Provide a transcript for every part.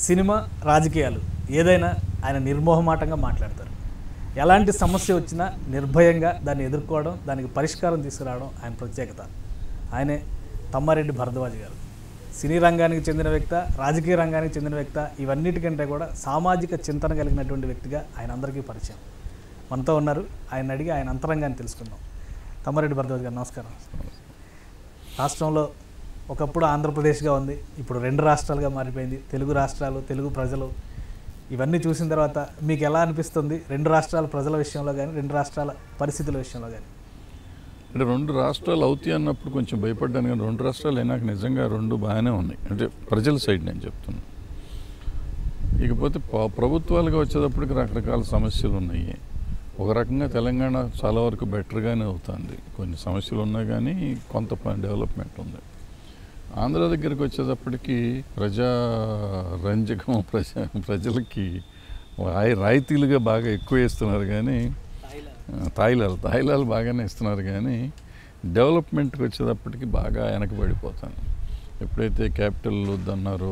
Cinema రాజకీయాలు ఏదైనా ఆయన నిర్మోహమాటంగా మాట్లాడతారు ఎలాంటి సమస్య వచ్చినా నిర్భయంగా దాన్ని ఎదుర్కోవడం దానికి పరిష్కారం తీసుకురావడం ఆయన ప్రత్యేకత ఆయనే తమ్మారెడ్డి భరద్వాజ్ గారు సినీ రంగానికి చెందిన వ్యక్త రాజకీయ రంగానికి చెందిన వ్యక్త ఇవన్నిటికంటే కూడా సామాజిక చింతన కలిగినటువంటి వ్యక్తిగా ఆయన అందరికీ పరిచయం మనతో ఉన్నారు ఆయన అడిగి ఆయన అంతరంగాన్ని తెలుసుకుందాం తమ్మారెడ్డి భరద్వాజ్ గారు నమస్కారం రాష్ట్రంలో ఒకప్పుడు ఆంధ్రప్రదేశ్గా ఉంది ఇప్పుడు రెండు రాష్ట్రాలుగా మారిపోయింది తెలుగు రాష్ట్రాలు తెలుగు ప్రజలు ఇవన్నీ చూసిన తర్వాత మీకు ఎలా అనిపిస్తుంది రెండు రాష్ట్రాల ప్రజల విషయంలో కానీ రెండు రాష్ట్రాల పరిస్థితుల విషయంలో కానీ అంటే రెండు రాష్ట్రాలు అవుతాయి అన్నప్పుడు కొంచెం భయపడ్డాను కానీ రెండు రాష్ట్రాలు అయినాక నిజంగా రెండు బాగానే ఉన్నాయి అంటే ప్రజల సైడ్ నేను చెప్తున్నాను ఇకపోతే ప- ప్రభుత్వాలుగా వచ్చేటప్పటికి రకరకాల సమస్యలు ఉన్నాయి ఒక రకంగా తెలంగాణ చాలా వరకు బెటర్గానే అవుతుంది కొన్ని సమస్యలు ఉన్నాయి కానీ కొంత ప- డెవలప్మెంట్ ఉంది ఆంధ్ర దగ్గరికి వచ్చేటప్పటికి ప్రజా రంజకం ప్రజ ప్రజలకి రాయి- రాయితీలుగా బాగా ఎక్కువ వేస్తున్నారు కానీ తాయిలాలు తాయిలాలు బాగానే ఇస్తున్నారు కానీ డెవలప్మెంట్కి వచ్చేటప్పటికి బాగా వెనకబడిపోతాను ఎప్పుడైతే క్యాపిటల్ వద్దన్నారో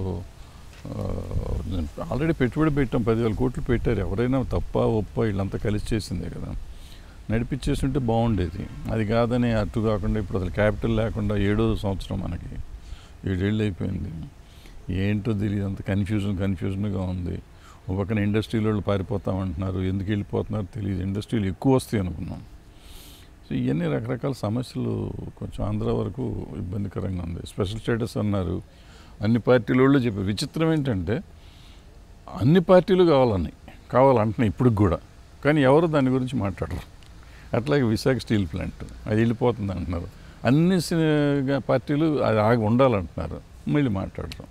ఆల్రెడీ పెట్టుబడి పెట్టాం పదివేల కోట్లు పెట్టారు ఎవరైనా తప్ప ఒప్ప వీళ్ళంతా కలిసి చేసిందే కదా నడిపించేస్తుంటే బాగుండేది అది కాదని అటు కాకుండా ఇప్పుడు అసలు క్యాపిటల్ లేకుండా ఏడో సంవత్సరం మనకి ఏడేళ్ళు అయిపోయింది ఏంటో తెలియదు అంత కన్ఫ్యూజన్ కన్ఫ్యూజన్గా ఉంది ఒక పక్కన ఇండస్ట్రీలో వాళ్ళు పారిపోతామంటున్నారు ఎందుకు వెళ్ళిపోతున్నారు తెలియదు ఇండస్ట్రీలు ఎక్కువ వస్తాయి అనుకున్నాం సో ఇవన్నీ రకరకాల సమస్యలు కొంచెం ఆంధ్ర వరకు ఇబ్బందికరంగా ఉంది స్పెషల్ స్టేటస్ అన్నారు అన్ని పార్టీల వాళ్ళు చెప్పారు విచిత్రం ఏంటంటే అన్ని పార్టీలు కావాలని కావాలంటున్నాయి ఇప్పుడు కూడా కానీ ఎవరు దాని గురించి మాట్లాడరు అట్లాగే విశాఖ స్టీల్ ప్లాంట్ అది వెళ్ళిపోతుంది అంటున్నారు అన్ని సి- పార్టీలు అది ఆగి ఉండాలంటున్నారు మళ్ళీ మాట్లాడరు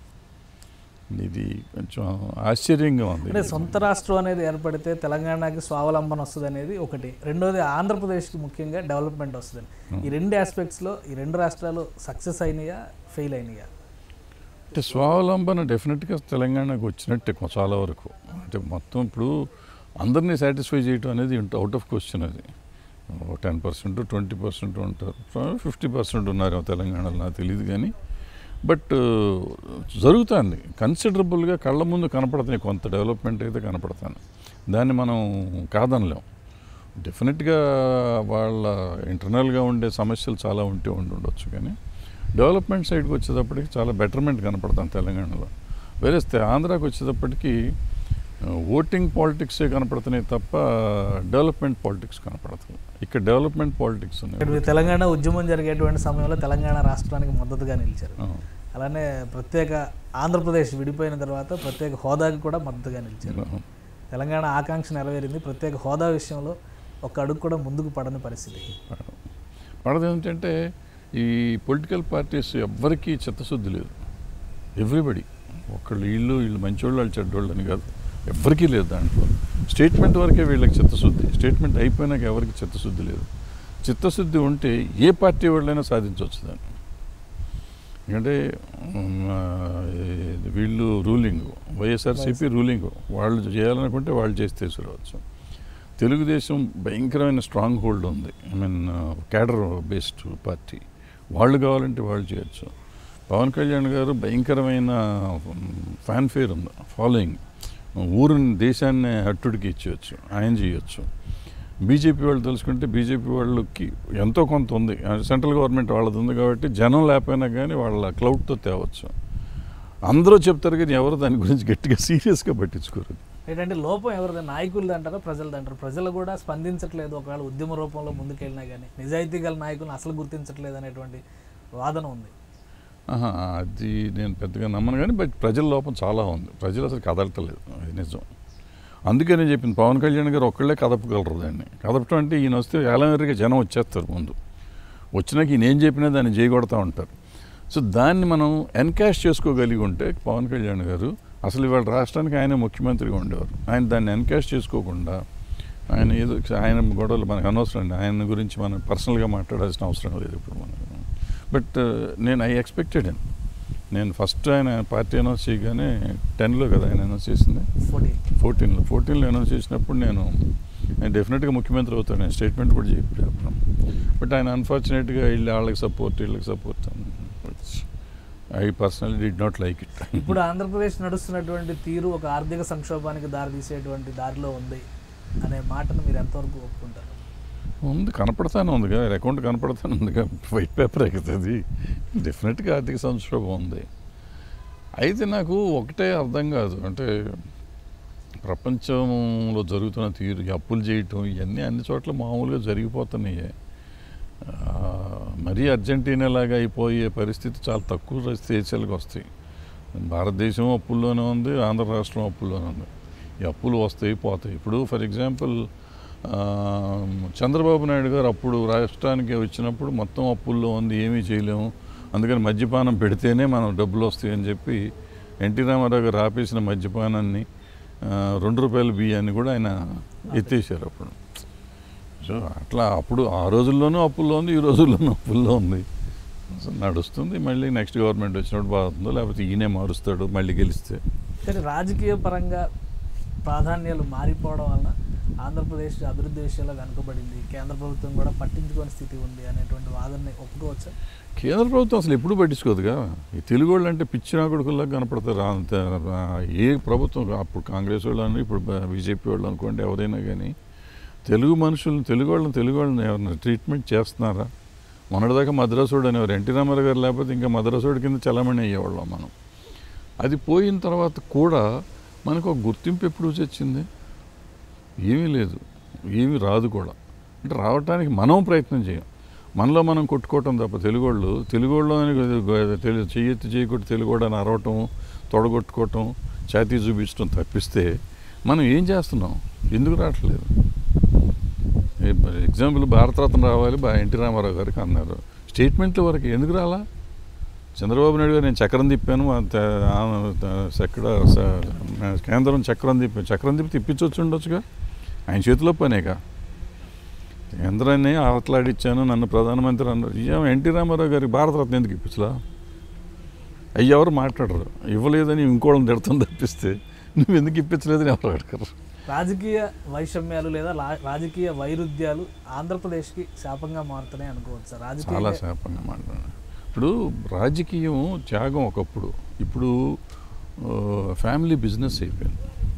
ఇది కొంచెం ఆశ్చర్యంగా ఉంది అంటే సొంత రాష్ట్రం అనేది ఏర్పడితే తెలంగాణకి స్వావలంబన వస్తుంది అనేది ఒకటి రెండోది ఆంధ్రప్రదేశ్కి ముఖ్యంగా డెవలప్మెంట్ వస్తుంది ఈ రెండు ఆస్పెక్ట్స్లో ఈ రెండు రాష్ట్రాలు సక్సెస్ అయినాయా ఫెయిల్ అయినాయా అంటే స్వావలంబన డెఫినెట్గా తెలంగాణకు వచ్చినట్టే కొ- చాలా వరకు అంటే మొత్తం ఇప్పుడు అందరినీ సాటిస్ఫై చేయటం అనేది అవుట్ ఆఫ్ క్వశ్చన్ అది టెన్ పర్సెంట్ ట్వంటీ పర్సెంట్ ఉంటారు ఫిఫ్టీ పర్సెంట్ ఉన్నారు తెలంగాణలో నాకు తెలియదు కానీ బట్ జరుగుతుంది కన్సిడరబుల్గా కళ్ళ ముందు కనపడుతున్నాయి కొంత డెవలప్మెంట్ అయితే కనపడుతుంది దాన్ని మనం కాదనలేం డెఫినెట్గా వాళ్ళ ఇంటర్నల్గా ఉండే సమస్యలు చాలా ఉంటే ఉండి ఉండొచ్చు కానీ డెవలప్మెంట్ సైడ్కి వచ్చేటప్పటికి చాలా బెటర్మెంట్ కనపడుతుంది తెలంగాణలో వేరే ఆంధ్రాకి వచ్చేటప్పటికి ఓటింగ్ పాలిటిక్సే కనపడుతున్నాయి తప్ప డెవలప్మెంట్ పాలిటిక్స్ కనపడుతుంది ఇక్కడ డెవలప్మెంట్ పాలిటిక్స్ ఇక్కడ ఉన్నాయి మీరు తెలంగాణ ఉద్యమం జరిగేటువంటి సమయంలో తెలంగాణ రాష్ట్రానికి మద్దతుగా నిలిచారు ఆ, అలానే ప్రత్యేక ఆంధ్రప్రదేశ్ విడిపోయిన తర్వాత ప్రత్యేక హోదాకి కూడా మద్దతుగా నిలిచారు ఆ. తెలంగాణ ఆకాంక్ష నెరవేరింది ప్రత్యేక హోదా విషయంలో ఒక అడుగు కూడా ముందుకు పడని పరిస్థితి పడదు ఏంటంటే ఈ పొలిటికల్ పార్టీస్ ఎవ్వరికీ చిత్తశుద్ధి లేదు ఎవ్రీబడి ఒకళ్ళు వీళ్ళు వీళ్ళు మంచోళ్ళు వాళ్ళు చెడ్డోళ్ళు అని కాదు ఎవ్వరికీ లేదు దాంట్లో స్టేట్మెంట్ వరకే వీళ్ళకి చిత్తశుద్ధి స్టేట్మెంట్ అయిపోయినాక ఎవరికి చిత్తశుద్ధి లేదు చిత్తశుద్ధి ఉంటే ఏ పార్టీ వాళ్ళైనా సాధించవచ్చు దాన్ని ఎందుకంటే ఉమ్, ఆ, ఇది వీళ్ళు రూలింగ్ వైఎస్ఆర్సీపీ రూలింగ్ వాళ్ళు చేయాలనుకుంటే వాళ్ళు చేసి తీసుకురావచ్చు తెలుగుదేశం భయంకరమైన స్ట్రాంగ్ హోల్డ్ ఉంది I mean cadre based party వాళ్ళు కావాలంటే వాళ్ళు చేయొచ్చు పవన్ కళ్యాణ్ గారు భయంకరమైన ఫ్యాన్ ఫేర్ ఉంది ఫాలోయింగ్ ఊరిని దేశాన్ని హట్టుడికి ఇచ్చేయచ్చు ఆయన చేయొచ్చు బీజేపీ వాళ్ళు తెలుసుకుంటే బీజేపీ వాళ్ళకి ఎంతో కొంత ఉంది సెంట్రల్ గవర్నమెంట్ వాళ్ళది ఉంది కాబట్టి జనం లేకపోయినా కానీ వాళ్ళ క్లౌడ్తో తేవచ్చు అందరూ చెప్తారు కానీ ఎవరు దాని గురించి గట్టిగా సీరియస్గా పట్టించుకోరు ఏంటంటే లోపం ఎవరిది నాయకులది అంటారా ప్రజలది అంటారు ప్రజలు కూడా స్పందించట్లేదు ఒకవేళ ఉద్యమ రూపంలో ముందుకెళ్ళినా కానీ నిజాయితీ గల నాయకులను అసలు గుర్తించట్లేదు అనేటువంటి వాదన ఉంది ఆహా, అది నేను పెద్దగా నమ్మను కానీ బట్ ప్రజల లోపం చాలా ఉంది ప్రజలు అసలు కదలటలేదు అది నిజం అందుకే నేను చెప్పింది పవన్ కళ్యాణ్ గారు ఒక్కళ్ళే కదపగలరు దాన్ని కదపటం అంటే ఈయన వస్తే ఏలమేరగా జనం వచ్చేస్తారు ముందు వచ్చినాక ఈయన ఏం చెప్పినా దాన్ని చేయగొడతా ఉంటారు సో దాన్ని మనం ఎన్కాష్ చేసుకోగలిగి ఉంటే పవన్ కళ్యాణ్ గారు అసలు ఇవాళ రాష్ట్రానికి ఆయన ముఖ్యమంత్రిగా ఉండేవారు ఆయన దాన్ని ఎన్కాష్ చేసుకోకుండా ఆయన ఏదో ఆయన గొడవలు మనకు అనవసరం అండి ఆయన గురించి మనం పర్సనల్గా మాట్లాడాల్సిన అవసరం లేదు ఇప్పుడు మనకు బట్ నేను ఐ ఎక్స్పెక్టెడ్ నేను ఫస్ట్ ఆయన పార్టీ అనౌన్స్ చేయగానే టెన్లో కదా ఆయన అనౌన్స్ చేసింది ఫోర్టీ ఫోర్టీన్లో ఫోర్టీన్లో అనౌన్స్ చేసినప్పుడు నేను నేను డెఫినెట్గా ముఖ్యమంత్రి అవుతాను నేను స్టేట్మెంట్ కూడా చెప్పాడు అప్పుడు బట్ ఆయన అన్ఫార్చునేట్గా వీళ్ళు వాళ్ళకి సపోర్ట్ వీళ్ళకి support I personally did not like it ఇప్పుడు ఆంధ్రప్రదేశ్ నడుస్తున్నటువంటి తీరు ఒక ఆర్థిక సంక్షోభానికి దారితీసేటువంటి దారిలో ఉంది అనే మాటను మీరు ఎంతవరకు ఒప్పుకుంటారు ఉంది కనపడతానే ఉందిగా అకౌంట్ కనపడతానే ఉందిగా వైట్ పేపర్ అవుతుంది డెఫినెట్గా ఆర్థిక సంక్షోభం ఉంది అయితే నాకు ఒకటే అర్థం కాదు అంటే ప్రపంచంలో జరుగుతున్న తీరు ఈ అప్పులు చేయటం ఇవన్నీ అన్ని చోట్ల మామూలుగా జరిగిపోతున్నాయి ఆ, మరీ అర్జెంటీనా లాగా అయిపోయే పరిస్థితి చాలా తక్కువ దేశాలకు వస్తాయి భారతదేశం అప్పుల్లోనే ఉంది ఆంధ్ర రాష్ట్రం అప్పుల్లోనే ఉంది ఈ అప్పులు వస్తాయి పోతాయి ఇప్పుడు ఫర్ ఎగ్జాంపుల్ ఆ, చంద్రబాబు నాయుడు గారు అప్పుడు రాష్ట్రానికి వచ్చినప్పుడు మొత్తం అప్పుల్లో ఉంది ఏమీ చేయలేము అందుకని మద్యపానం పెడితేనే మనం డబ్బులు వస్తాయని చెప్పి ఎన్టీ రామారావు గారు ఆపేసిన మద్యపానాన్ని ఆ, రెండు రూపాయల బియ్యాన్ని కూడా ఆయన ఎత్తేసారు అప్పుడు సో అట్లా అప్పుడు ఆ రోజుల్లోనూ అప్పుల్లో ఉంది ఈ రోజుల్లోనూ అప్పుల్లో ఉంది సో నడుస్తుంది మళ్ళీ నెక్స్ట్ గవర్నమెంట్ వచ్చినప్పుడు బాగుందో లేకపోతే ఈయనే మారుస్తాడు మళ్ళీ గెలిస్తే కానీ రాజకీయ పరంగా ప్రాధాన్యాలు మారిపోవడం వలన ఆంధ్రప్రదేశ్ అభివృద్ధి విషయంలో వెనుకబడింది కేంద్ర ప్రభుత్వం కూడా పట్టించుకోని స్థితి ఉంది అనేటువంటి వాదనని ఒప్పుకోవచ్చా కేంద్ర ప్రభుత్వం అసలు ఎప్పుడు పట్టించుకోదుగా ఈ తెలుగు వాళ్ళు అంటే పిచ్చిన కొడుకుల్లా కనపడతారు అంత ఆ, ఏ ప్రభుత్వం అప్పుడు కాంగ్రెస్ వాళ్ళు అని ఇప్పుడు బీజేపీ వాళ్ళు అనుకోండి ఎవరైనా కానీ తెలుగు మనుషులను తెలుగు వాళ్ళని తెలుగు వాళ్ళని ఎవరైనా ట్రీట్మెంట్ చేస్తున్నారా మొన్నటిదాకా మద్రాసుడు అనేవారు ఎన్టీ రామారావు గారు లేకపోతే ఇంకా మద్రాసుడి కింద చలమణి అయ్యేవాళ్ళం మనం అది పోయిన తర్వాత కూడా మనకు ఒక గుర్తింపు ఎప్పుడు వచ్చి వచ్చింది ఏమీ లేదు ఏమీ రాదు కూడా అంటే రావటానికి మనం ప్రయత్నం చేయం మనలో మనం కొట్టుకోవటం తప్ప తెలుగు వాళ్ళు తెలుగు వాళ్ళు అని తెలు చెయ్యెత్తి చేయకొట్టి తెలుగు వాడు అని అరవటం తొడగొట్టుకోవటం ఛాతీ చూపించడం తప్పిస్తే మనం ఏం చేస్తున్నాం ఎందుకు రావట్లేదు ఎగ్జాంపుల్ భారతరత్న రావాలి బా ఎన్టీ రామారావు గారికి అన్నారు స్టేట్మెంట్ల వరకు ఎందుకు రాలా చంద్రబాబు నాయుడు గారు నేను చక్రం తిప్పాను ఆ త- ఆ త- ఎక్కడ స- కేంద్రం చక్రం తిప్పాను చక్రం తిప్పి తిప్పించవచ్చు ఉండొచ్చుగా ఆయన చేతిలో పనేగా కేంద్రాన్ని ఆటలాడిచ్చాను నన్ను ప్రధానమంత్రి అన్నారు ఏమో ఎన్టీ రామారావు గారికి భారతరత్న ఎందుకు ఇప్పించలా అయ్యి ఎవరు మాట్లాడరు ఇవ్వలేదని ఇంకోళ్ళని తిడతాం తప్పిస్తే నువ్వు ఎందుకు ఇప్పించలేదని ఎవరు అడగరు రాజకీయ వైషమ్యాలు లేదా లా- రాజకీయ వైరుధ్యాలు ఆంధ్రప్రదేశ్కి శాపంగా మారుతున్నాయి అనుకోవచ్చు చాలా రాజకీయ శాపంగా మాట్లాడారు ఇప్పుడు రాజకీయం త్యాగం ఒకప్పుడు ఇప్పుడు ఆ, ఫ్యామిలీ బిజినెస్ అయిపోయింది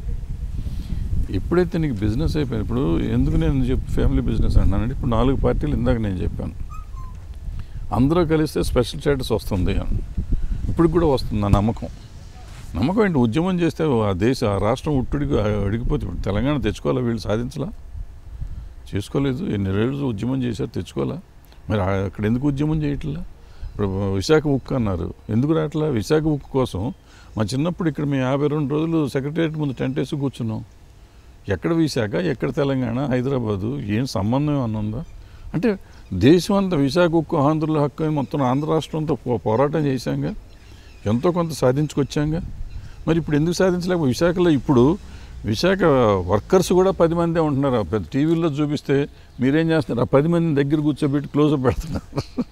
ఎప్పుడైతే నీకు బిజినెస్ అయిపోయింది ఇప్పుడు ఎందుకు నేను చెప్పి ఫ్యామిలీ బిజినెస్ అన్నానంటే ఇప్పుడు నాలుగు పార్టీలు ఇందాక నేను చెప్పాను అందరూ కలిస్తే స్పెషల్ స్టేటస్ వస్తుంది అని ఇప్పుడు కూడా వస్తుంది నా నమ్మకం నమ్మకం ఏంటి ఉద్యమం చేస్తే ఆ దేశ ఆ రాష్ట్రం ఉట్టుడికి అడిగిపోతే ఇప్పుడు తెలంగాణ తెచ్చుకోవాలా వీళ్ళు సాధించలా చేసుకోలేదు ఎన్ని రోజులు ఉద్యమం చేశారు తెచ్చుకోవాలా మరి ఆ- అక్కడ ఎందుకు ఉద్యమం చేయట్లా ఇప్పుడు విశాఖ ఉక్కు అన్నారు ఎందుకు రావట్లా విశాఖ ఉక్కు కోసం మా చిన్నప్పుడు ఇక్కడ మేము యాభై రెండు రోజులు సెక్రటరియట్ ముందు టెంట్ వేసి కూర్చున్నాం ఎక్కడ విశాఖ ఎక్కడ తెలంగాణ హైదరాబాదు ఏం సంబంధం ఏమన్నా ఉందా అంటే దేశం అంతా విశాఖ ఉక్కు ఆంధ్రుల హక్కు అని మొత్తం ఆంధ్ర రాష్ట్రం అంతా పో- పోరాటం చేశాంగా ఎంతో కొంత సాధించుకొచ్చాంగా మరి ఇప్పుడు ఎందుకు సాధించలేక విశాఖలో ఇప్పుడు విశాఖ వర్కర్స్ కూడా పది మందే ఉంటున్నారు పెద్ద టీవీలో చూపిస్తే మీరేం చేస్తున్నారు ఆ పది మంది దగ్గర కూర్చోబెట్టి క్లోజప్ పెడుతున్నారు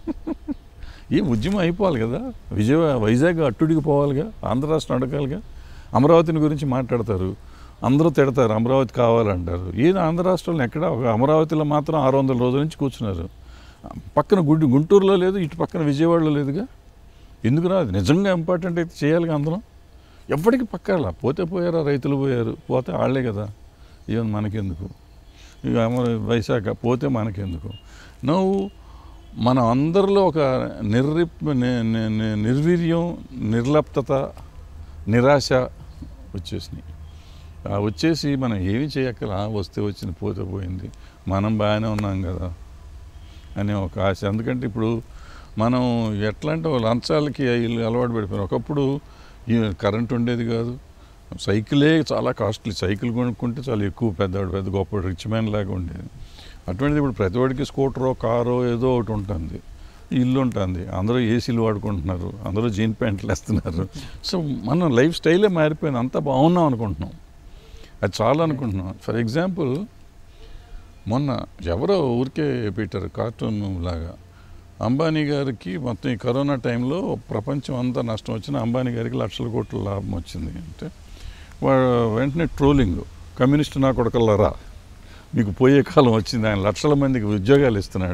ఈ ఉద్యమం అయిపోవాలి కదా విజయ వైజాగ్ అట్టుడికి పోవాలిగా ఆంధ్ర రాష్ట్రం అడగాలిగా అమరావతిని గురించి మాట్లాడతారు అందరూ తిడతారు అమరావతి కావాలంటారు ఏది ఆంధ్ర రాష్ట్రంలో ఎక్కడ ఒక అమరావతిలో మాత్రం ఆరు వందల రోజుల నుంచి కూర్చున్నారు పక్కన గుంటూ గుంటూరులో లేదు ఇటు పక్కన విజయవాడలో లేదుగా ఎందుకు రాదు నిజంగా ఇంపార్టెంట్ అయితే చేయాలిగా అందరం ఎప్పటికీ పక్కాల పోతే పోయారా రైతులు పోయారు పోతే వాళ్ళే కదా ఏమన్నా మనకెందుకు ఇక అమర వైశాఖ పోతే మనకెందుకు నువ్వు మన అందరిలో ఒక నిర్రి ని- ని- ని- నిర్వీర్యం నిర్లప్తత నిరాశ వచ్చేసినాయి ఆ వచ్చేసి మనం ఏమి చేయక్కల ఆ వస్తే వచ్చింది పోతే పోయింది మనం బాగానే ఉన్నాం కదా అనే ఒక ఆశ ఎందుకంటే ఇప్పుడు మనం ఎట్లా అంటే ఓ లంచాలకి ఇల్లు అలవాటు పడిపోయారు ఒకప్పుడు ఈ కరెంట్ ఉండేది కాదు సైకిలే చాలా కాస్ట్లీ సైకిల్ కొనుక్కుంటే చాలా ఎక్కువ పెద్దవాడు పెద్ద గొప్ప రిచ్ మ్యాన్ లాగా ఉండేది అటువంటిది ఇప్పుడు ప్రతి వాడికి స్కూటరో కారో ఏదో ఒకటి ఉంటుంది ఇల్లు ఉంటుంది అందరూ ఏసీలు వాడుకుంటున్నారు అందరూ జీన్ ప్యాంట్లు వేస్తున్నారు సో మన లైఫ్ స్టైలే మారిపోయింది అంతా బాగున్నాం అనుకుంటున్నాం అది చాలా అనుకుంటున్నాం ఫర్ ఎగ్జాంపుల్ మొన్న ఎవరో ఊరికే పెట్టారు కార్టూన్ లాగా అంబానీ గారికి మొత్తం ఈ కరోనా టైంలో ప్రపంచం అంతా నష్టం వచ్చిన అంబానీ గారికి లక్షల కోట్ల లాభం వచ్చింది అంటే వా- వెంటనే ట్రోలింగ్ కమ్యూనిస్ట్ నా కొడకల్లారా మీకు పోయే కాలం వచ్చింది ఆయన లక్షల మందికి ఉద్యోగాలు ఇస్తున్నాడు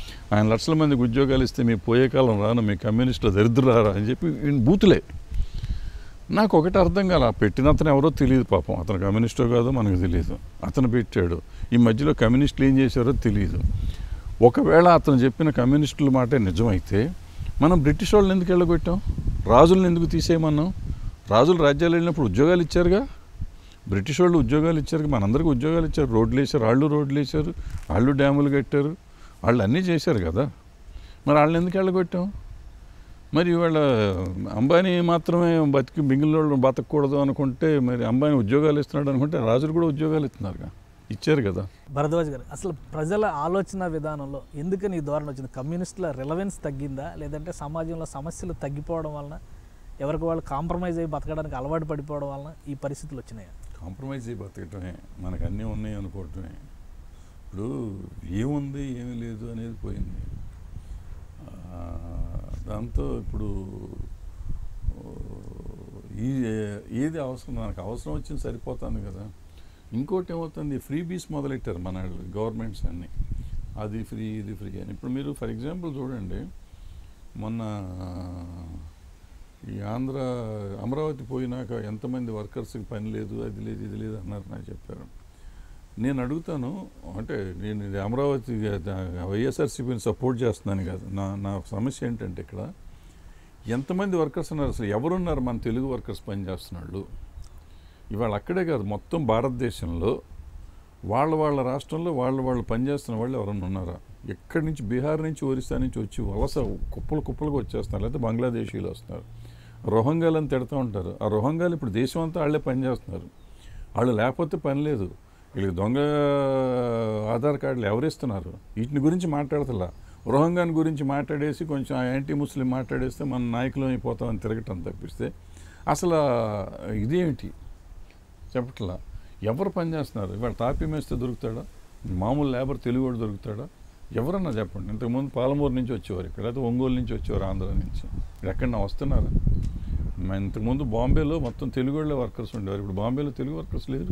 ఆయన లక్షల మందికి ఉద్యోగాలు ఇస్తే మీ పోయే కాలం రాను మీ కమ్యూనిస్టులు దరిద్రులారా అని చెప్పి ఈయన బూతులే నాకు ఒకటి అర్థం కాల ఆ పెట్టిన అతను ఎవరో తెలియదు పాపం అతను కమ్యూనిస్టో కాదో మనకు తెలియదు అతను పెట్టాడు ఈ మధ్యలో కమ్యూనిస్టులు ఏం చేశారో తెలియదు ఒకవేళ అతను చెప్పిన కమ్యూనిస్టుల మాటే నిజమైతే మనం బ్రిటిష్ వాళ్ళని ఎందుకు వెళ్ళగొట్టాం రాజులను ఎందుకు తీసేయమన్నాం రాజులు రాజ్యాలు వెళ్ళినప్పుడు ఉద్యోగాలు ఇచ్చారుగా బ్రిటిష్ వాళ్ళు ఉద్యోగాలు ఇచ్చారు మనందరికీ ఉద్యోగాలు ఇచ్చారు రోడ్లు వేశారు వాళ్ళు రోడ్లు వేశారు వాళ్ళు డ్యాములు కట్టారు వాళ్ళు అన్నీ చేశారు కదా మరి వాళ్ళని ఎందుకు వెళ్ళగొట్టాం మరి ఇవాళ అంబానీ మాత్రమే బతికి మిగిలిన వాళ్ళు బతకూడదు అనుకుంటే మరి అంబానీ ఉద్యోగాలు ఇస్తున్నాడు అనుకుంటే రాజులు కూడా ఉద్యోగాలు ఇస్తున్నారుగా ఇచ్చారు కదా భరద్వాజ్ గారు అసలు ప్రజల ఆలోచన విధానంలో ఎందుకని ఈ ధోరణి వచ్చింది కమ్యూనిస్టుల రిలవెన్స్ తగ్గిందా లేదంటే సమాజంలో సమస్యలు తగ్గిపోవడం వలన ఎవరికి వాళ్ళు కాంప్రమైజ్ అయ్యి బతకడానికి అలవాటు పడిపోవడం వలన ఈ పరిస్థితులు వచ్చినాయి కాంప్రమైజ్ అయ్యి బతకటమే మనకు అన్నీ ఉన్నాయి అనుకోవటమే ఇప్పుడు ఏముంది ఏమీ లేదు అనేది పోయింది ఆ, దాంతో ఇప్పుడు ఓ, ఈ ఏది అవసరం మనకు అవసరం వచ్చింది సరిపోతుంది కదా ఇంకోటి ఏమవుతుంది ఫ్రీ బీస్ మొదలెట్టారు మన గవర్నమెంట్స్ అన్నీ అది ఫ్రీ ఇది ఫ్రీ అని ఇప్పుడు మీరు ఫర్ ఎగ్జాంపుల్ చూడండి మొన్న ఈ ఆంధ్ర అమరావతి పోయినాక ఎంతమంది వర్కర్స్కి పని లేదు అది లేదు ఇది లేదు అన్నారు నాకు చెప్పారు నేను అడుగుతాను అంటే నేను ఇది అమరావతి వైఎస్ఆర్సీపీని సపోర్ట్ చేస్తున్నాను కాదు నా నా సమస్య ఏంటంటే ఇక్కడ ఎంతమంది వర్కర్స్ ఉన్నారు అసలు ఎవరున్నారు మన తెలుగు వర్కర్స్ పని చేస్తున్నాళ్ళు ఇవాళ అక్కడే కాదు మొత్తం భారతదేశంలో వాళ్ళ వాళ్ళ రాష్ట్రంలో వాళ్ళు వాళ్ళు పనిచేస్తున్న వాళ్ళు ఎవరన్నా ఉన్నారా ఎక్కడి నుంచి బీహార్ నుంచి ఒరిస్సా నుంచి వచ్చి వలస కుప్పలు కుప్పలుగా వచ్చేస్తున్నారు లేకపోతే బంగ్లాదేశీలు వస్తున్నారు రోహంగాలని తిడుతూ ఉంటారు ఆ రోహంగాలు ఇప్పుడు దేశం అంతా వాళ్ళే పనిచేస్తున్నారు వాళ్ళు లేకపోతే పని లేదు వీళ్ళకి దొంగ ఆధార్ కార్డులు ఎవరిస్తున్నారు వీటిని గురించి మాట్లాడతలా రోహంగాన్ గురించి మాట్లాడేసి కొంచెం ఆ యాంటీ ముస్లిం మాట్లాడేస్తే మన నాయకులు అయిపోతామని తిరగటం తప్పిస్తే అసలు ఇదేమిటి చెప్పట్లా ఎవరు పని చేస్తున్నారు ఇవాళ తాపీ మేస్తే దొరుకుతాడా మామూలు లేబర్ తెలుగు వాడు దొరుకుతాడా ఎవరన్నా చెప్పండి ఇంతకుముందు పాలమూరు నుంచి వచ్చేవారు ఇక్కడ అయితే ఒంగోలు నుంచి వచ్చేవారు ఆంధ్ర నుంచి ఇక్కడ ఎక్కడన్నా వస్తున్నారా మా ఇంతకుముందు బాంబేలో మొత్తం తెలుగు వాళ్ళే వర్కర్స్ ఉండేవారు ఇప్పుడు బాంబేలో తెలుగు వర్కర్స్ లేరు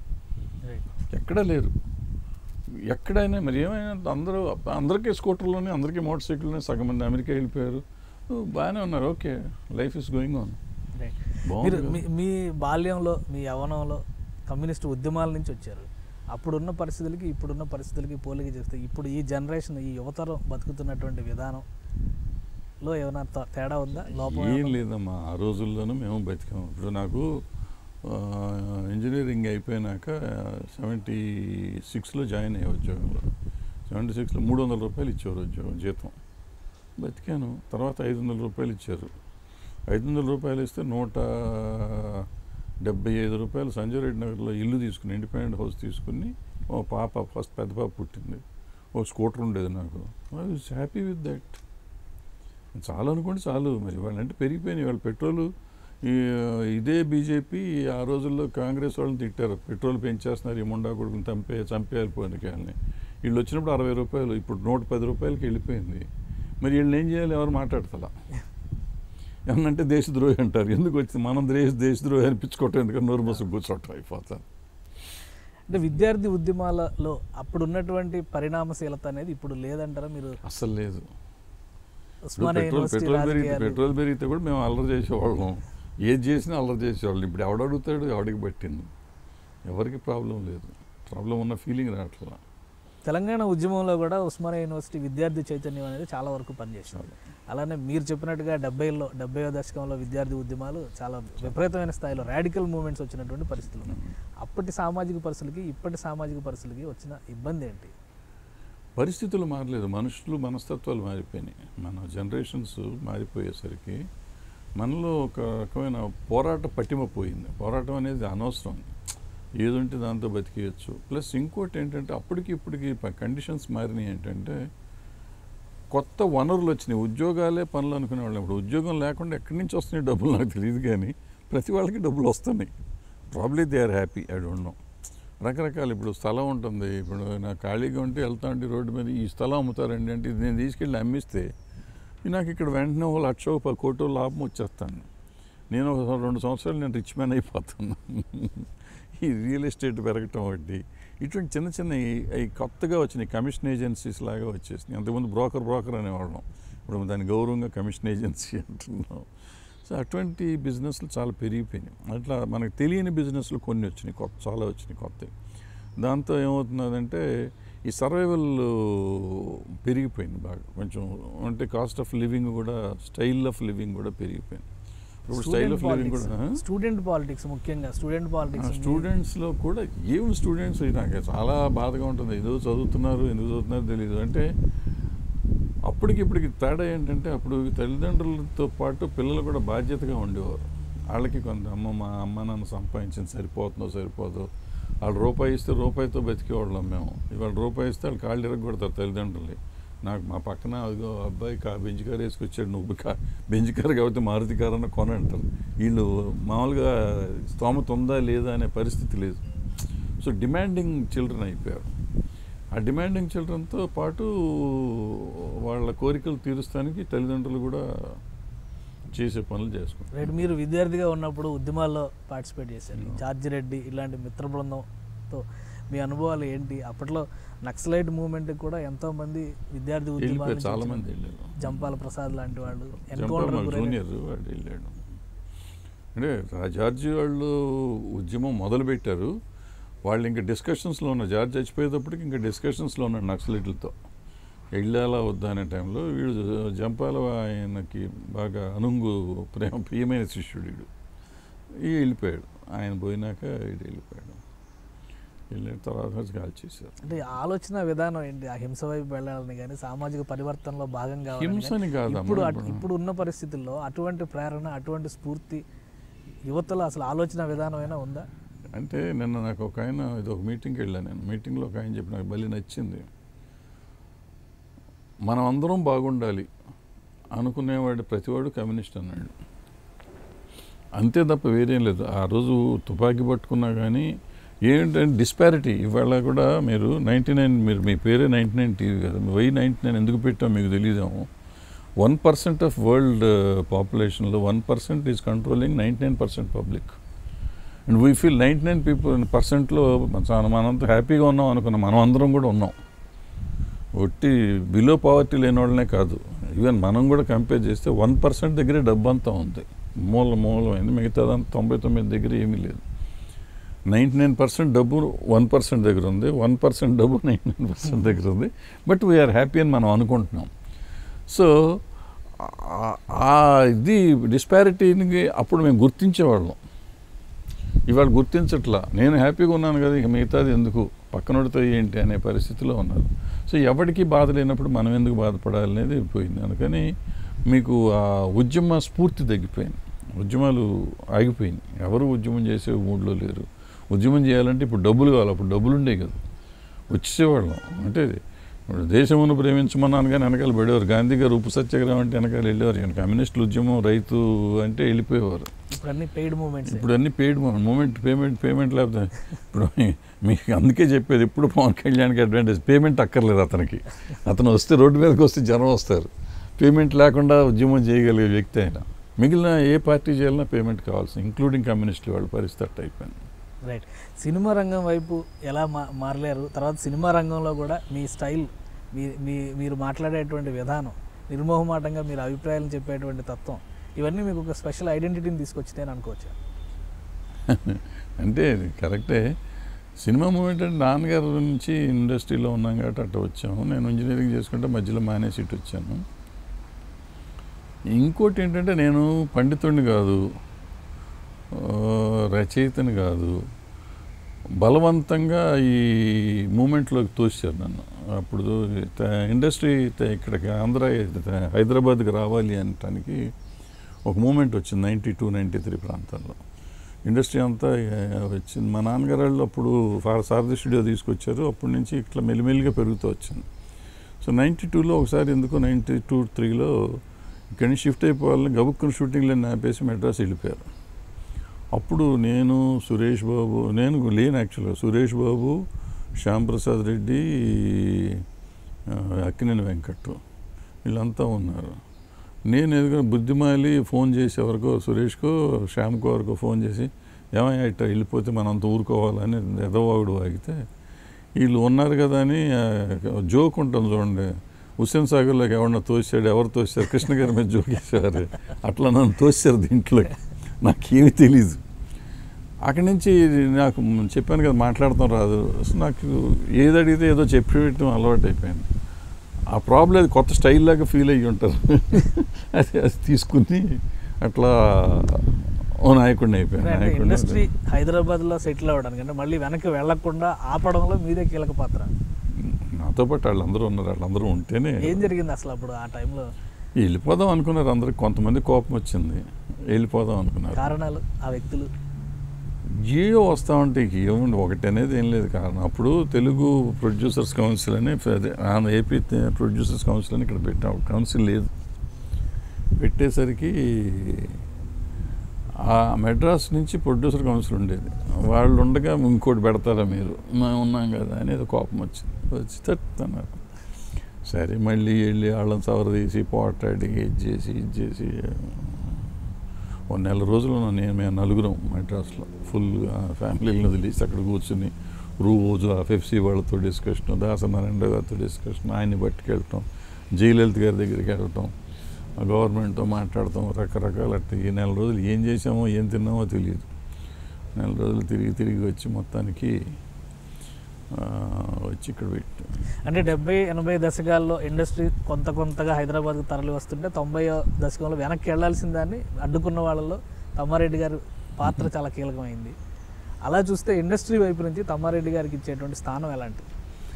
ఎక్కడా లేరు ఎక్కడైనా మరి ఏమైనా అందరూ అందరికీ స్కూటర్లోనే అందరికీ మోటార్ సైకిల్లోనే సగం మంది అమెరికా వెళ్ళిపోయారు బాగానే ఉన్నారు okay life is going on Right. బాగుంది మీరు కదా. మీ మీ బాల్యంలో మీ యవనంలో కమ్యూనిస్ట్ ఉద్యమాల నుంచి వచ్చారు అప్పుడున్న పరిస్థితులకి ఇప్పుడున్న పరిస్థితులకి పోలిక చేస్తే ఇప్పుడు ఈ జనరేషన్ ఈ యువతరం బతుకుతున్నటువంటి విధానంలో ఏమైనా త- తేడా ఉందా లోపం ఏం ఏమైనా? లేదమ్మా ఆ రోజుల్లోనూ మేము బతికాము ఇప్పుడు నాకు ఆ, ఇంజనీరింగ్ అయిపోయినాక సెవెంటీ సిక్స్లో జాయిన్ అయ్యే ఉద్యోగంలో సెవెంటీ సిక్స్లో మూడు వందల రూపాయలు ఇచ్చేవారు ఉద్యోగం జీతం బతికాను తర్వాత ఐదు వందల రూపాయలు ఇచ్చారు ఐదు వందల రూపాయలు ఇస్తే నూట డెబ్బై ఐదు రూపాయలు సంజయ్ రెడ్డి నగర్లో ఇల్లు తీసుకుని ఇండిపెండెంట్ హౌస్ తీసుకుని ఓ పాప ఫస్ట్ పెద్ద పాప పుట్టింది ఓ స్కూటర్ ఉండేది నాకు I was happy with that చాలు అనుకోండి చాలు మరి వాళ్ళంటే పెరిగిపోయినాయి వాళ్ళు పెట్రోలు ఈ ఇదే బీజేపీ ఆ రోజుల్లో కాంగ్రెస్ వాళ్ళని తిట్టారు పెట్రోల్ పెంచేస్తున్నారు ఈ ముండా కొడుకుని చంపే చంపేయాలి పోయినకాయలని వీళ్ళు వచ్చినప్పుడు అరవై రూపాయలు ఇప్పుడు నూట పది రూపాయలకి వెళ్ళిపోయింది మరి వీళ్ళని ఏం చేయాలి ఎవరు మాట్లాడతలా ఏమన్నంటే దేశద్రోహి అంటారు ఎందుకు వచ్చింది మనం దేశ దేశద్రోహి అనిపించుకోవటం ఎందుకంటే నోరు మూసుకు కూర్చోవటం అయిపోతాను అంటే విద్యార్థి ఉద్యమాలలో అప్పుడు ఉన్నటువంటి పరిణామశీలత అనేది ఇప్పుడు లేదంటారా మీరు అస్సలు లేదు ఇప్పుడు ఉస్మానియా పెట్రోల్ యూనివర్సిటీ పెట్రోల్ పెరిగితే రాజకీయాలు పెట్రోల్ పెరిగితే కూడా మేము అల్లరి చేసేవాళ్ళం ఏది చేసినా అల్లరి చేసేవాళ్ళం ఇప్పుడు ఎవడు అడుగుతాడు ఎవడికి పట్టింది ఎవరికి ప్రాబ్లం లేదు ప్రాబ్లం ఉన్న ఫీలింగ్ రావట్లా తెలంగాణ ఉద్యమంలో కూడా ఉస్మానియా యూనివర్సిటీ విద్యార్థి చైతన్యం అనేది చాలా వరకు పనిచేసింది అలానే మీరు చెప్పినట్టుగా డెబ్బైలో డెబ్బై దశకంలో విద్యార్థి ఉద్యమాలు చాలా విపరీతమైన స్థాయిలో రాడికల్ మూమెంట్స్ వచ్చినటువంటి పరిస్థితులు ఉన్నాయి. అప్పటి సామాజిక పరిస్థితులకి ఇప్పటి సామాజిక పరిస్థితులకి వచ్చిన ఇబ్బంది ఏంటి పరిస్థితులు మారలేదు మనుషులు మనస్తత్వాలు మారిపోయినాయి మన జనరేషన్స్ మారిపోయేసరికి మనలో ఒక రకమైన పోరాట పటిమ పోయింది పోరాటం అనేది అనవసరం ఏదుంటే దాంతో బతికేయచ్చు ప్లస్ ఇంకోటి ఏంటంటే అప్పటికి ఇప్పటికి కండిషన్స్ మారినాయి ఏంటంటే కొత్త వనరులు వచ్చినాయి ఉద్యోగాలే పనులు అనుకునే వాళ్ళం ఇప్పుడు ఉద్యోగం లేకుండా ఎక్కడి నుంచి వస్తున్నాయి డబ్బులు నాకు తెలియదు కానీ ప్రతి వాళ్ళకి డబ్బులు వస్తున్నాయి probably they are happy I don't know రకరకాలు ఇప్పుడు స్థలం ఉంటుంది ఇప్పుడు నా ఖాళీగా ఉంటే వెళ్తా ఉంటే రోడ్డు మీద ఈ స్థలం అమ్ముతారండి అంటే ఇది నేను తీసుకెళ్ళి అమ్మిస్తే ఇది నాకు ఇక్కడ వెంటనే ఒక లక్ష ఒక కోటి లాభం వచ్చేస్తాను నేను ఒక రెండు సంవత్సరాలు నేను రిచ్ మ్యాన్ అయిపోతాను ఈ రియల్ ఎస్టేట్ పెరగటం ఒకటి ఇటువంటి చిన్న చిన్న ఈ కొత్తగా వచ్చినాయి కమిషన్ ఏజెన్సీస్ లాగా వచ్చేసినాయి అంతకుముందు బ్రోకర్ బ్రోకర్ అనేవాళ్ళం ఇప్పుడు దాని గౌరవంగా కమిషన్ ఏజెన్సీ అంటున్నాం సో అటువంటి బిజినెస్లు చాలా పెరిగిపోయినాయి అట్లా మనకు తెలియని బిజినెస్లు కొన్ని వచ్చినాయి కొత్త చాలా వచ్చినాయి కొత్తవి దాంతో ఏమవుతున్నదంటే ఈ సర్వైవల్ పెరిగిపోయింది బాగా కొంచెం అంటే కాస్ట్ ఆఫ్ లివింగ్ కూడా స్టైల్ ఆఫ్ లివింగ్ కూడా పెరిగిపోయింది ఇప్పుడు స్టైల్ ఆఫ్ లివింగ్ కూడా ఆ? స్టూడెంట్ పాలిటిక్స్ ముఖ్యంగా స్టూడెంట్ పాలిటిక్స్ స్టూడెంట్స్లో కూడా ఏం స్టూడెంట్స్ నాకు చాలా బాధగా ఉంటుంది ఏదో చదువుతున్నారు ఎందుకు చదువుతున్నారో తెలియదు అంటే అప్పటికి ఇప్పటికి తేడా ఏంటంటే అప్పుడు తల్లిదండ్రులతో పాటు పిల్లలు కూడా బాధ్యతగా ఉండేవారు వాళ్ళకి కొంత అమ్మ మా అమ్మ నాన్న సంపాదించింది సరిపోతుందో సరిపోదో వాళ్ళు రూపాయి ఇస్తే రూపాయితో బతికేవాళ్ళం మేము ఇవాళ రూపాయి ఇస్తే వాళ్ళు కాళ్ళు ఇరగొడతారు తల్లిదండ్రులు నాకు మా పక్కన అదిగో అబ్బాయి కా బెంచ్ కార్ వేసుకొచ్చాడు నువ్వు కా బెంచ్ కార్ కాబట్టి మారుతి కార్ అన్న కొని అంటారు వీళ్ళు మామూలుగా స్తోమత ఉందా లేదా అనే పరిస్థితి లేదు సో డిమాండింగ్ చిల్డ్రన్ అయిపోయారు ఆ డిమాండింగ్ చిల్డ్రన్తో పాటు వాళ్ళ కోరికలు తీరుస్తానికి తల్లిదండ్రులు కూడా చేసే పనులు చేసుకుంటారు రైట్ మీరు విద్యార్థిగా ఉన్నప్పుడు ఉద్యమాల్లో పార్టిసిపేట్ చేశారు జార్జి రెడ్డి ఇలాంటి మిత్ర బృందంతో మీ అనుభవాలు ఏంటి అప్పట్లో నక్సలైట్ మూవ్మెంట్ కూడా ఎంతో మంది విద్యార్థి ఉద్యమాల వెళ్ళిపోయారు నుంచి చాలా వచ్చిన మంది వెళ్ళారు జంపాల ప్రసాద్ లాంటి వాళ్ళు జంపాల్ ఎన్కౌంటర్ మాకు జూనియర్ వాడు వెళ్ళాడు అంటే ఆ జార్జి వాళ్ళు ఉద్యమం మొదలు పెట్టారు వాళ్ళు ఇంకా డిస్కషన్స్లో ఉన్నారు జార్జ్ చచ్చిపోయేటప్పటికి ఇంకా డిస్కషన్స్లో ఉన్నాడు నక్సలైట్లతో వెళ్ళాలా వద్దా అనే టైంలో వీడు జంపాల ఆయనకి బాగా అనుంగు ప్రేమ ప్రియమైన శిష్యుడు వీడు ఈ వెళ్ళిపోయాడు ఆయన పోయినాక వీడు వెళ్ళిపోయాడు వెళ్ళిన తర్వాత కాల్ చేశారు అంటే ఆలోచన విధానం ఏంటి ఆ హింస వైపు వెళ్ళాలని కానీ సామాజిక పరివర్తనలో భాగం కావాలని గానీ హింసని కాదమ్మా ఇప్పుడు అటు- ఇప్పుడు. ఇప్పుడు ఉన్న పరిస్థితుల్లో అటువంటి ప్రేరణ అటువంటి స్ఫూర్తి యువతలో అసలు ఆలోచన విధానం అయినా ఉందా అంటే నిన్న నాకు ఒక ఆయన ఇది ఒక మీటింగ్కి వెళ్ళాను నేను మీటింగ్లో ఒక ఆయన చెప్పి నాకు మళ్ళీ నచ్చింది మనం అందరం బాగుండాలి అనుకునేవాడు ప్రతివాడు కమ్యూనిస్ట్ అన్నాడు అంతే తప్ప వేరేం లేదు ఆ రోజు తుపాకీ పట్టుకున్నా కానీ ఏంటంటే డిస్పారిటీ ఇవాళ కూడా మీరు నైంటీ నైన్ మీరు మీ పేరే నైంటీ నైన్ టీవీ కదా వై నైంటీ నైన్ ఎందుకు పెట్టాం మీకు తెలియదేమో వన్ పర్సెంట్ ఆఫ్ వరల్డ్ పాపులేషన్లో one percent is controlling ninety nine percent public and we feel ninety nine people పర్సెంట్లో మనంతా హ్యాపీగా ఉన్నాం అనుకున్నాం మనం అందరం కూడా ఉన్నాం ఒట్టి బిలో పావర్టీ లేని వాళ్ళనే కాదు ఈవెన్ మనం కూడా కంపేర్ చేస్తే వన్ పర్సెంట్ దగ్గరే డబ్బు అంతా ఉంది మూల మూలమైంది మిగతాదంతా తొంభై తొమ్మిది దగ్గర ఏమీ లేదు నైంటీ నైన్ పర్సెంట్ డబ్బు వన్ పర్సెంట్ దగ్గర ఉంది వన్ పర్సెంట్ డబ్బు నైంటీ నైన్ పర్సెంట్ దగ్గర ఉంది బట్ వీఆర్ హ్యాపీ అని మనం అనుకుంటున్నాం సో ఆ- ఆ ఇది డిస్పారిటీని అప్పుడు మేము గుర్తించేవాళ్ళం ఇవాళ గుర్తించట్లా నేను హ్యాపీగా ఉన్నాను కదా ఇక మిగతాది ఎందుకు పక్కనోడితో ఏంటి అనే పరిస్థితిలో ఉన్నారు సో ఎవరికి బాధ లేనప్పుడు మనం ఎందుకు బాధపడాలి అనేది పోయింది అందుకని మీకు ఆ ఉద్యమ స్ఫూర్తి తగ్గిపోయింది ఉద్యమాలు ఆగిపోయింది ఎవరు ఉద్యమం చేసే మూడ్లో లేరు ఉద్యమం చేయాలంటే ఇప్పుడు డబ్బులు కావాలి అప్పుడు డబ్బులు ఉండే కదా వచ్చేవాళ్ళం అంటే ఇప్పుడు దేశమును ప్రేమించమన్నాను కానీ వెనకాల పడేవారు గాంధీ గారు ఉప్పు సత్యాగ్రహం అంటే వెనకాల వెళ్ళేవారు ఈయన కమ్యూనిస్టుల ఉద్యమం రైతు అంటే వెళ్ళిపోయేవారు ఇప్పుడు అన్ని పెయిడ్ మూమెంట్స్ ఇప్పుడు అన్ని పెయిడ్ మూమెంట్ పేమెంట్ పేమెంట్ లేకపోతే ఇప్పుడు మీ- మీకు అందుకే చెప్పేది ఇప్పుడు పవన్ కళ్యాణ్కి అడ్వాంటేజ్ పేమెంట్ అక్కర్లేదు అతనికి అతను వస్తే రోడ్డు మీదకి వస్తే జనం వస్తారు పేమెంట్ లేకుండా ఉద్యమం చేయగలిగే వ్యక్తి ఆయన మిగిలిన ఏ పార్టీ చేయాలన్నా పేమెంట్ కావాల్సింది ఇంక్లూడింగ్ కమ్యూనిస్టులు వాళ్ళ పరిస్థితి అట్ట అయిపోయింది రైట్ సినిమా రంగం వైపు ఎలా మా మారలేరు తర్వాత సినిమా రంగంలో కూడా మీ స్టైల్ మీ మీ మీరు మాట్లాడేటువంటి విధానం నిర్మోహమాటంగా మీరు అభిప్రాయాలను చెప్పేటువంటి తత్వం ఇవన్నీ మీకు ఒక స్పెషల్ ఐడెంటిటీని తీసుకొచ్చినాయని అనుకోవచ్చు అంటే ఇది కరెక్టే సినిమా మూమెంట్ అంటే నాన్నగారి నుంచి ఇండస్ట్రీలో ఉన్నాం కాబట్టి అట్ట వచ్చాము నేను ఇంజనీరింగ్ చేసుకుంటే మధ్యలో మానేసి ఇటు వచ్చాను ఇంకోటి ఏంటంటే నేను పండితుడిని కాదు ఆ, రచయితని కాదు బలవంతంగా ఈ మూమెంట్లోకి తోసారు నన్ను అప్పుడు త- ఇండస్ట్రీ త- ఇక్కడికి ఆంధ్ర త- హైదరాబాద్కి రావాలి అనటానికి ఒక మూమెంట్ వచ్చింది నైంటీ టూ నైంటీ త్రీ ప్రాంతాల్లో ఇండస్ట్రీ అంతా ఆ, వచ్చింది మా నాన్నగారు వాళ్ళు అప్పుడు ఫా- సారథి స్టూడియో తీసుకొచ్చారు అప్పటి నుంచి ఇట్లా మెల్లిమెల్లిగా పెరుగుతూ వచ్చింది సో నైంటీ టూలో ఒకసారి ఎందుకో నైంటీ టూ త్రీలో ఇక్కడి నుంచి షిఫ్ట్ అయిపోవాలని గబుక్కుని షూటింగ్లో ఆపేసి మెడ్రాస్ వెళ్ళిపోయారు అప్పుడు నేను సురేష్ బాబు నేను లేను యాక్చువల్గా సురేష్ బాబు శ్యామ్ ప్రసాద్ రెడ్డి ఆ, అక్కినేని వెంకట్ వీళ్ళంతా ఉన్నారు నేను ఎదుగు బుద్ధిమాలి ఫోన్ చేసి ఎవరికో సురేష్కో శ్యామ్కో ఎవరికో ఫోన్ చేసి ఏమయ్యా ఇట్లా వెళ్ళిపోతే మనం అంత ఊరుకోవాలని ఎదవాగుడు వాగితే వీళ్ళు ఉన్నారు కదా అని ఆ, జోక్ ఉంటుంది చూడండి హుస్సేన్ సాగర్లోకి ఎవరన్నా తోసాడు ఎవరు తోసారు కృష్ణ గారి మీద జోకేశారు అట్లా నన్ను తోసారు దీంట్లో నాకేమీ తెలీదు అక్కడి నుంచి నాకు చెప్పాను కదా మాట్లాడతాం రాదు అసలు నాకు ఏది అడిగితే ఏదో చెప్పి పెట్టడం అలవాటు అయిపోయింది ఆ ప్రాబ్లం అది కొత్త స్టైల్ లాగా ఫీల్ అయ్యి ఉంటారు అది అది తీసుకుని అట్లా ఓ నాయకుడిని అయిపోయాను అంటే నాయకుడిని ఇండస్ట్రీ హైదరాబాద్లో సెటిల్ అవ్వడానికి అంటే మళ్ళీ వెనక్కి వెళ్లకుండా ఆపడంలో మీదే కీలక పాత్ర నాతో పాటు వాళ్ళందరూ ఉన్నారు వాళ్ళందరూ ఉంటేనే ఏం జరిగింది అసలు అప్పుడు ఆ టైంలో వెళ్ళిపోదాం అనుకున్నారు అందరికి కొంతమంది కోపం వచ్చింది వెళ్ళిపోదాం అనుకున్నారు కారణాలు ఆ వ్యక్తులు ఏయో వస్తా ఉంటే ఇక ఏముంది ఒకటి అనేది ఏం లేదు కారణం అప్పుడు తెలుగు ప్రొడ్యూసర్స్ కౌన్సిల్ అని అదే ఆంధ్ర ఏపీ ప్రొడ్యూసర్స్ కౌన్సిల్ అని ఇక్కడ పెట్టాం కౌన్సిల్ లేదు పెట్టేసరికి ఆ మెడ్రాస్ నుంచి ప్రొడ్యూసర్ కౌన్సిల్ ఉండేది వాళ్ళు ఉండగా ఇంకోటి పెడతారా మీరు మేము ఉన్నాం కదా అనేది కోపం వచ్చింది వచ్చి తట్టుతున్నారు సరే మళ్ళీ వెళ్ళి వాళ్ళని సవరదీసి పోటాడి ఇది చేసి ఇది చేసి ఓ నెల రోజులు నేను మేము నలుగురం మెడ్రాస్లో ఫుల్గా ఫ్యామిలీని వదిలేసి అక్కడ కూర్చుని రోజు ఆ ఫెఫ్సీ వాళ్ళతో డిస్కషన్ దాసనారాయణ గారితో డిస్కషన్ ఆయన్ని పట్టుకెళ్ళటం జయలలిత గారి దగ్గరికి వెళ్ళటం ఆ గవర్నమెంట్తో మాట్లాడటం రకరకాల అట్ట ఈ నెల రోజులు ఏం చేసామో ఏం తిన్నామో తెలియదు నెల రోజులు తిరిగి తిరిగి వచ్చి మొత్తానికి ఆ, వచ్చి ఇక్కడ పెట్టి అంటే డెబ్బై ఎనభై దశకాల్లో ఇండస్ట్రీ కొంత కొంతగా హైదరాబాద్కు తరలి వస్తుంటే తొంభై దశకంలో వెనక్కి వెళ్లాల్సిన దాన్ని అడ్డుకున్న వాళ్ళలో తమ్మారెడ్డి గారి పాత్ర చాలా కీలకమైంది అలా చూస్తే ఇండస్ట్రీ వైపు నుంచి తమ్మారెడ్డి గారికి ఇచ్చేటువంటి స్థానం ఎలాంటిది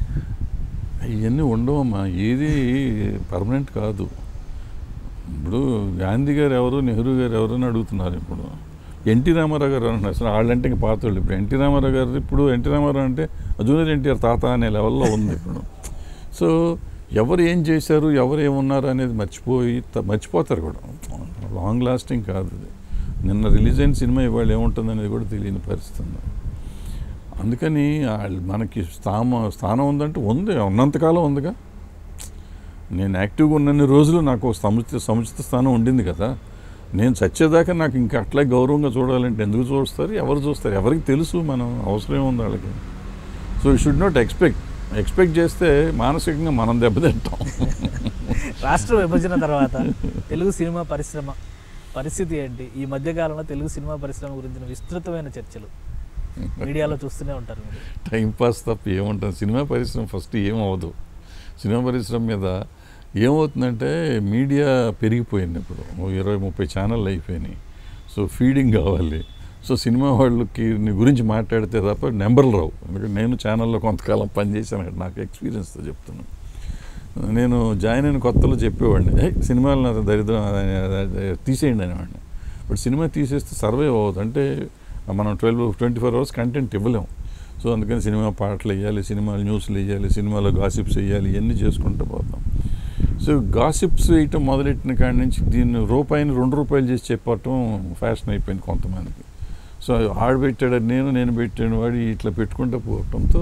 ఇవన్నీ ఉండవమ్మా ఏది పర్మనెంట్ కాదు ఇప్పుడు గాంధీ గారు ఎవరు నెహ్రూ గారు ఎవరు అని అడుగుతున్నారు ఇప్పుడు ఎన్టీ రామారావు గారు అంటున్నారు అసలు వాళ్ళంటే ఇంక పాత వాళ్ళు ఇప్పుడు ఎన్టీ రామారావు గారు ఇప్పుడు ఎన్టీ రామారావు అంటే జూనియర్ ఎన్టీఆర్ తాత అనే లెవెల్లో ఉంది ఇప్పుడు సో ఎవరు ఏం చేశారు ఎవరు ఏమున్నారు అనేది మర్చిపోయి త- మర్చిపోతారు కూడా లాంగ్ లాస్టింగ్ కాదు ఇది నిన్న రిలీజ్ అయిన సినిమా ఇవాళ ఏముంటుంది అనేది కూడా తెలియని పరిస్థితి ఉంది అందుకని వాళ్ళు మనకి స్థామ స్థానం ఉందంటే ఉంది ఉన్నంతకాలం ఉందిగా నేను యాక్టివ్గా ఉన్నన్ని రోజులు నాకు ఒక సముచిత సముచిత స్థానం ఉండింది కదా నేను చచ్చేదాకా నాకు ఇంకా అట్లా గౌరవంగా చూడాలంటే ఎందుకు చూస్తారు ఎవరు చూస్తారు ఎవరికి తెలుసు మనం అవసరం ఏముంది వాళ్ళకి so you should not expect expect చేస్తే మానసికంగా మనం దెబ్బతింటాం రాష్ట్ర విభజన తర్వాత తెలుగు సినిమా పరిశ్రమ పరిస్థితి ఏంటి ఈ మధ్య కాలంలో తెలుగు సినిమా పరిశ్రమ గురించిన విస్తృతమైన చర్చలు మీడియాలో చూస్తూనే ఉంటారు మీరు టైం పాస్ తప్ప ఏముంటుంది సినిమా పరిశ్రమ ఫస్ట్ ఏమవ్వదు సినిమా పరిశ్రమ మీద ఏమవుతుందంటే మీడియా పెరిగిపోయింది ఇప్పుడు ఓ ఇరవై ముప్పై ఛానళ్ళు అయిపోయినాయి సో ఫీడింగ్ కావాలి సో సినిమా వాళ్ళకి నీ గురించి మాట్లాడితే తప్ప నెంబర్లు రావు ఎందుకంటే నేను ఛానల్లో కొంతకాలం పనిచేశాను కదా, నాకు ఎక్స్పీరియన్స్తో చెప్తున్నాను నేను జాయిన్ అయిన కొత్తలో చెప్పేవాడిని "ఏ, సినిమాలు నా దరిద్రం అది- అది- అది తీసేయండి అనేవాడిని ఇప్పుడు సినిమా తీసేస్తే సర్వే అవ్వదు అంటే మనం twelve twenty four hours content ఇవ్వలేం సో అందుకని సినిమా పాటలు వేయాలి సినిమాలు న్యూస్లు వేయాలి సినిమాలో గాసిప్స్ వేయాలి ఇవన్నీ చేసుకుంటూ పోతాం సో గాసిప్స్ వేయటం మొదలెట్టిన కాడి నుంచి దీన్ని రూపాయిని రెండు రూపాయలు చేసి చెప్పటం ఫ్యాషన్ అయిపోయింది కొంతమందికి సో ఆడు పెట్టాడు నేను నేను పెట్టాను వాడి ఇట్లా పెట్టుకుంటూ పోవటంతో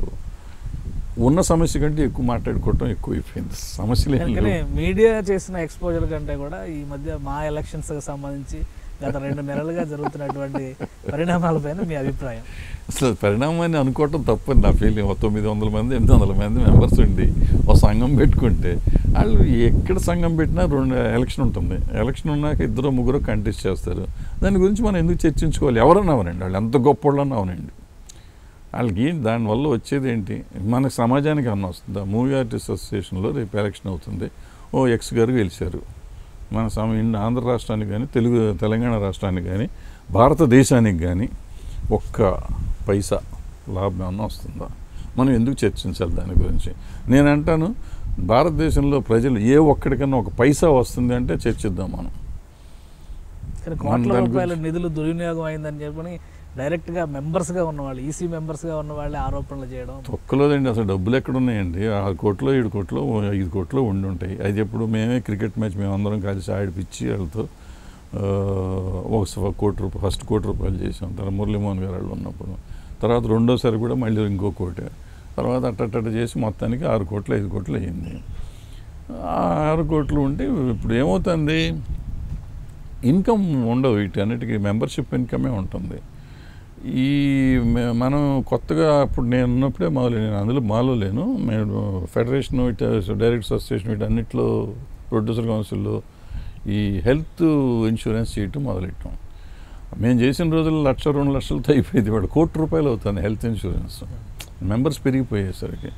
ఉన్న సమస్య కంటే ఎక్కువ మాట్లాడుకోవటం ఎక్కువ అయిపోయింది సమస్యలు ఏం కానీ లేవు. మీడియా చేసిన ఎక్స్పోజర్ కంటే కూడా ఈ మధ్య మా ఎలక్షన్స్ సంబంధించి గత రెండు నెలలుగా జరుగుతున్నటువంటి పరిణామాలపైన మీ అభిప్రాయం అసలు పరిణామాన్ని అనుకోవటం తప్పని నా ఫీలింగ్ ఒక తొమ్మిది వందల మంది ఎనిమిది వందల మంది మెంబర్స్ ఉండి ఒక సంఘం పెట్టుకుంటే వాళ్ళు ఎక్కడ సంఘం పెట్టినా రెండు ఎలక్షన్ ఉంటుంది ఎలక్షన్ ఉన్నాక ఇద్దరు ముగ్గురు కంటెస్ట్ చేస్తారు దాని గురించి మనం ఎందుకు చర్చించుకోవాలి ఎవరన్నా అవనండి వాళ్ళు ఎంత గొప్ప వాళ్ళన్నా అవనండి వాళ్ళకి దానివల్ల వచ్చేది ఏంటి మనకి సమాజానికి అన్న వస్తుంది మూవీ ఆర్టిస్ట్ అసోసియేషన్లో రేపు ఎలక్షన్ అవుతుంది ఓ ఎక్స్ గారు గెలిచారు మన సమ ఇండి- ఆంధ్ర రాష్ట్రానికి కానీ తెలుగు తెలంగాణ రాష్ట్రానికి కానీ భారతదేశానికి కానీ ఒక్క పైసా లాభం ఏమన్నా వస్తుందా మనం ఎందుకు చర్చించాలి దాని గురించి నేను అంటాను భారతదేశంలో ప్రజలు ఏ ఒక్కడికన్నా ఒక పైసా వస్తుంది అంటే చర్చిద్దాం మనం కానీ మన కోట్ల దాని రూపాయల గురించి- నిధులు దుర్వినియోగం అయిందని చెప్పని డైరెక్ట్గా మెంబర్స్గా ఉన్నవాళ్ళు ఈసీ మెంబర్స్గా ఉన్న వాళ్ళే ఆరోపణలు చేయడం తొక్కలోదండి అసలు డబ్బులు ఎక్కడ ఉన్నాయండి ఆరు కోట్లో ఏడు కోట్లో ఓ ఐదు కోట్లో ఉండి ఉంటాయి అది ఎప్పుడు మేమే క్రికెట్ మ్యాచ్ మేమందరం కలిసి ఆడిపించి వాళ్ళతో ఆ, ఒక స- కోటి రూపాయలు ఫస్ట్ కోటి రూపాయలు చేసాం తర్వాత మురళీమోహన్ గారు వాళ్ళు ఉన్నప్పుడు తర్వాత రెండోసారి కూడా మళ్ళీ ఇంకో కోటి తర్వాత అట్టట్ట చేసి మొత్తానికి ఆరు కోట్లు ఐదు కోట్లు అయ్యింది ఆ ఆరు కోట్లు ఉంటే ఇప్పుడు ఏమవుతుంది ఇన్కమ్ ఉండవు వీటి అన్నిటికీ మెంబర్షిప్ ఇన్కమే ఉంటుంది ఈ మే- మనం కొత్తగా అప్పుడు నేను ఉన్నప్పుడే మొదలు నేను అందులో మాలో లేను మేము ఫెడరేషన్ ఇటు డైరెక్ట్ అసోసియేషన్ వీటి అన్నిట్లో ప్రొడ్యూసర్ కౌన్సిల్లో ఈ హెల్త్ ఇన్సూరెన్స్ చేయటం మొదలెట్టాం మేము చేసిన రోజుల్లో లక్ష రెండు లక్షలతో అయిపోయింది వాడు కోటి రూపాయలు అవుతుంది హెల్త్ ఇన్సూరెన్స్ మెంబర్స్ పెరిగిపోయేసరికి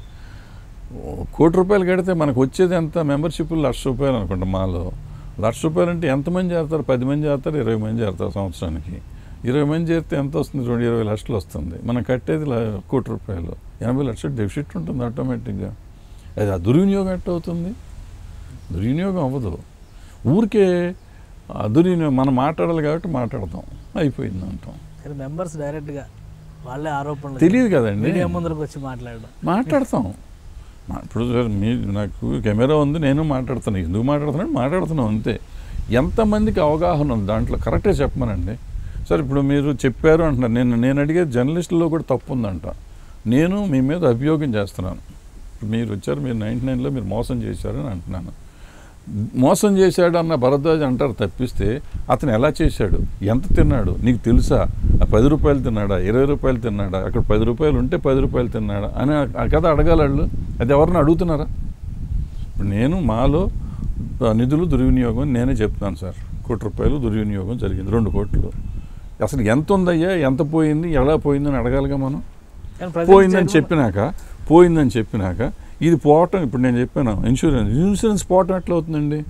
ఓ కోటి రూపాయలు కడితే మనకు వచ్చేది ఎంత మెంబర్షిప్ లక్ష రూపాయలు అనుకుంటా మాలో లక్ష రూపాయలు అంటే ఎంతమంది చేరతారు పది మంది చేరతారు ఇరవై మంది చేరతారు సంవత్సరానికి ఇరవై మంది చేరితే ఎంత వస్తుంది రెండు ఇరవై లక్షలు వస్తుంది మనం కట్టేది ల- కోటి రూపాయలు ఎనభై లక్షలు డెఫిసిట్ ఉంటుంది ఆటోమేటిక్గా అది ఆ దుర్వినియోగం ఎట్ట అవుతుంది దుర్వినియోగం అవ్వదు ఊరికే ఆ దుర్వినియోగం మనం మాట్లాడాలి కాబట్టి మాట్లాడతాం అయిపోయింది అంటాం కానీ మెంబర్స్ డైరెక్ట్గా వాళ్ళే ఆరోపణలు తెలియదు కదండి మీడియా ముందరకు వచ్చి మాట్లాడడం మాట్లాడతాం మా- ఇప్పుడు సార్ మీ నాకు కెమెరా ఉంది నేను మాట్లాడుతున్నాను ఎందుకు మాట్లాడుతున్నాను మాట్లాడుతున్నాను అంతే ఎంతమందికి అవగాహన ఉంది దాంట్లో కరెక్ట్గా చెప్పమనండి సార్ ఇప్పుడు మీరు చెప్పారు అంటున్నారు నేను నేను అడిగే జర్నలిస్టుల్లో కూడా తప్పు ఉందంట నేను మీ మీద అభియోగం చేస్తున్నాను ఇప్పుడు మీరు వచ్చారు మీరు నైంటీ నైన్లో మీరు మోసం చేశారని అంటున్నాను మోసం చేశాడు అన్న భరద్వాజ్ అంటారు తప్పిస్తే అతను ఎలా చేశాడు ఎంత తిన్నాడు నీకు తెలుసా ఆ పది రూపాయలు తిన్నాడా ఇరవై రూపాయలు తిన్నాడా అక్కడ పది రూపాయలు ఉంటే పది రూపాయలు తిన్నాడా అని ఆ- ఆ కథ అడగాలి వాళ్ళు అది ఎవరిని అడుగుతున్నారా ఇప్పుడు నేను మాలో ఆ నిధులు దుర్వినియోగం అని నేనే చెప్తున్నాను సార్ కోటి రూపాయలు దుర్వినియోగం జరిగింది రెండు కోట్లు అసలు ఎంత ఉందయ్యా ఎంత పోయింది ఎలా పోయిందని అడగాలిగా మనం కానీ ప్రజలకు పోయిందని చేరువ- చెప్పినాక పోయిందని చెప్పినాక ఇది పోవటం ఇప్పుడు నేను చెప్పాను ఇన్సూరెన్స్ ఇన్సూరెన్స్ పోవటం ఎట్లా అవుతుందండి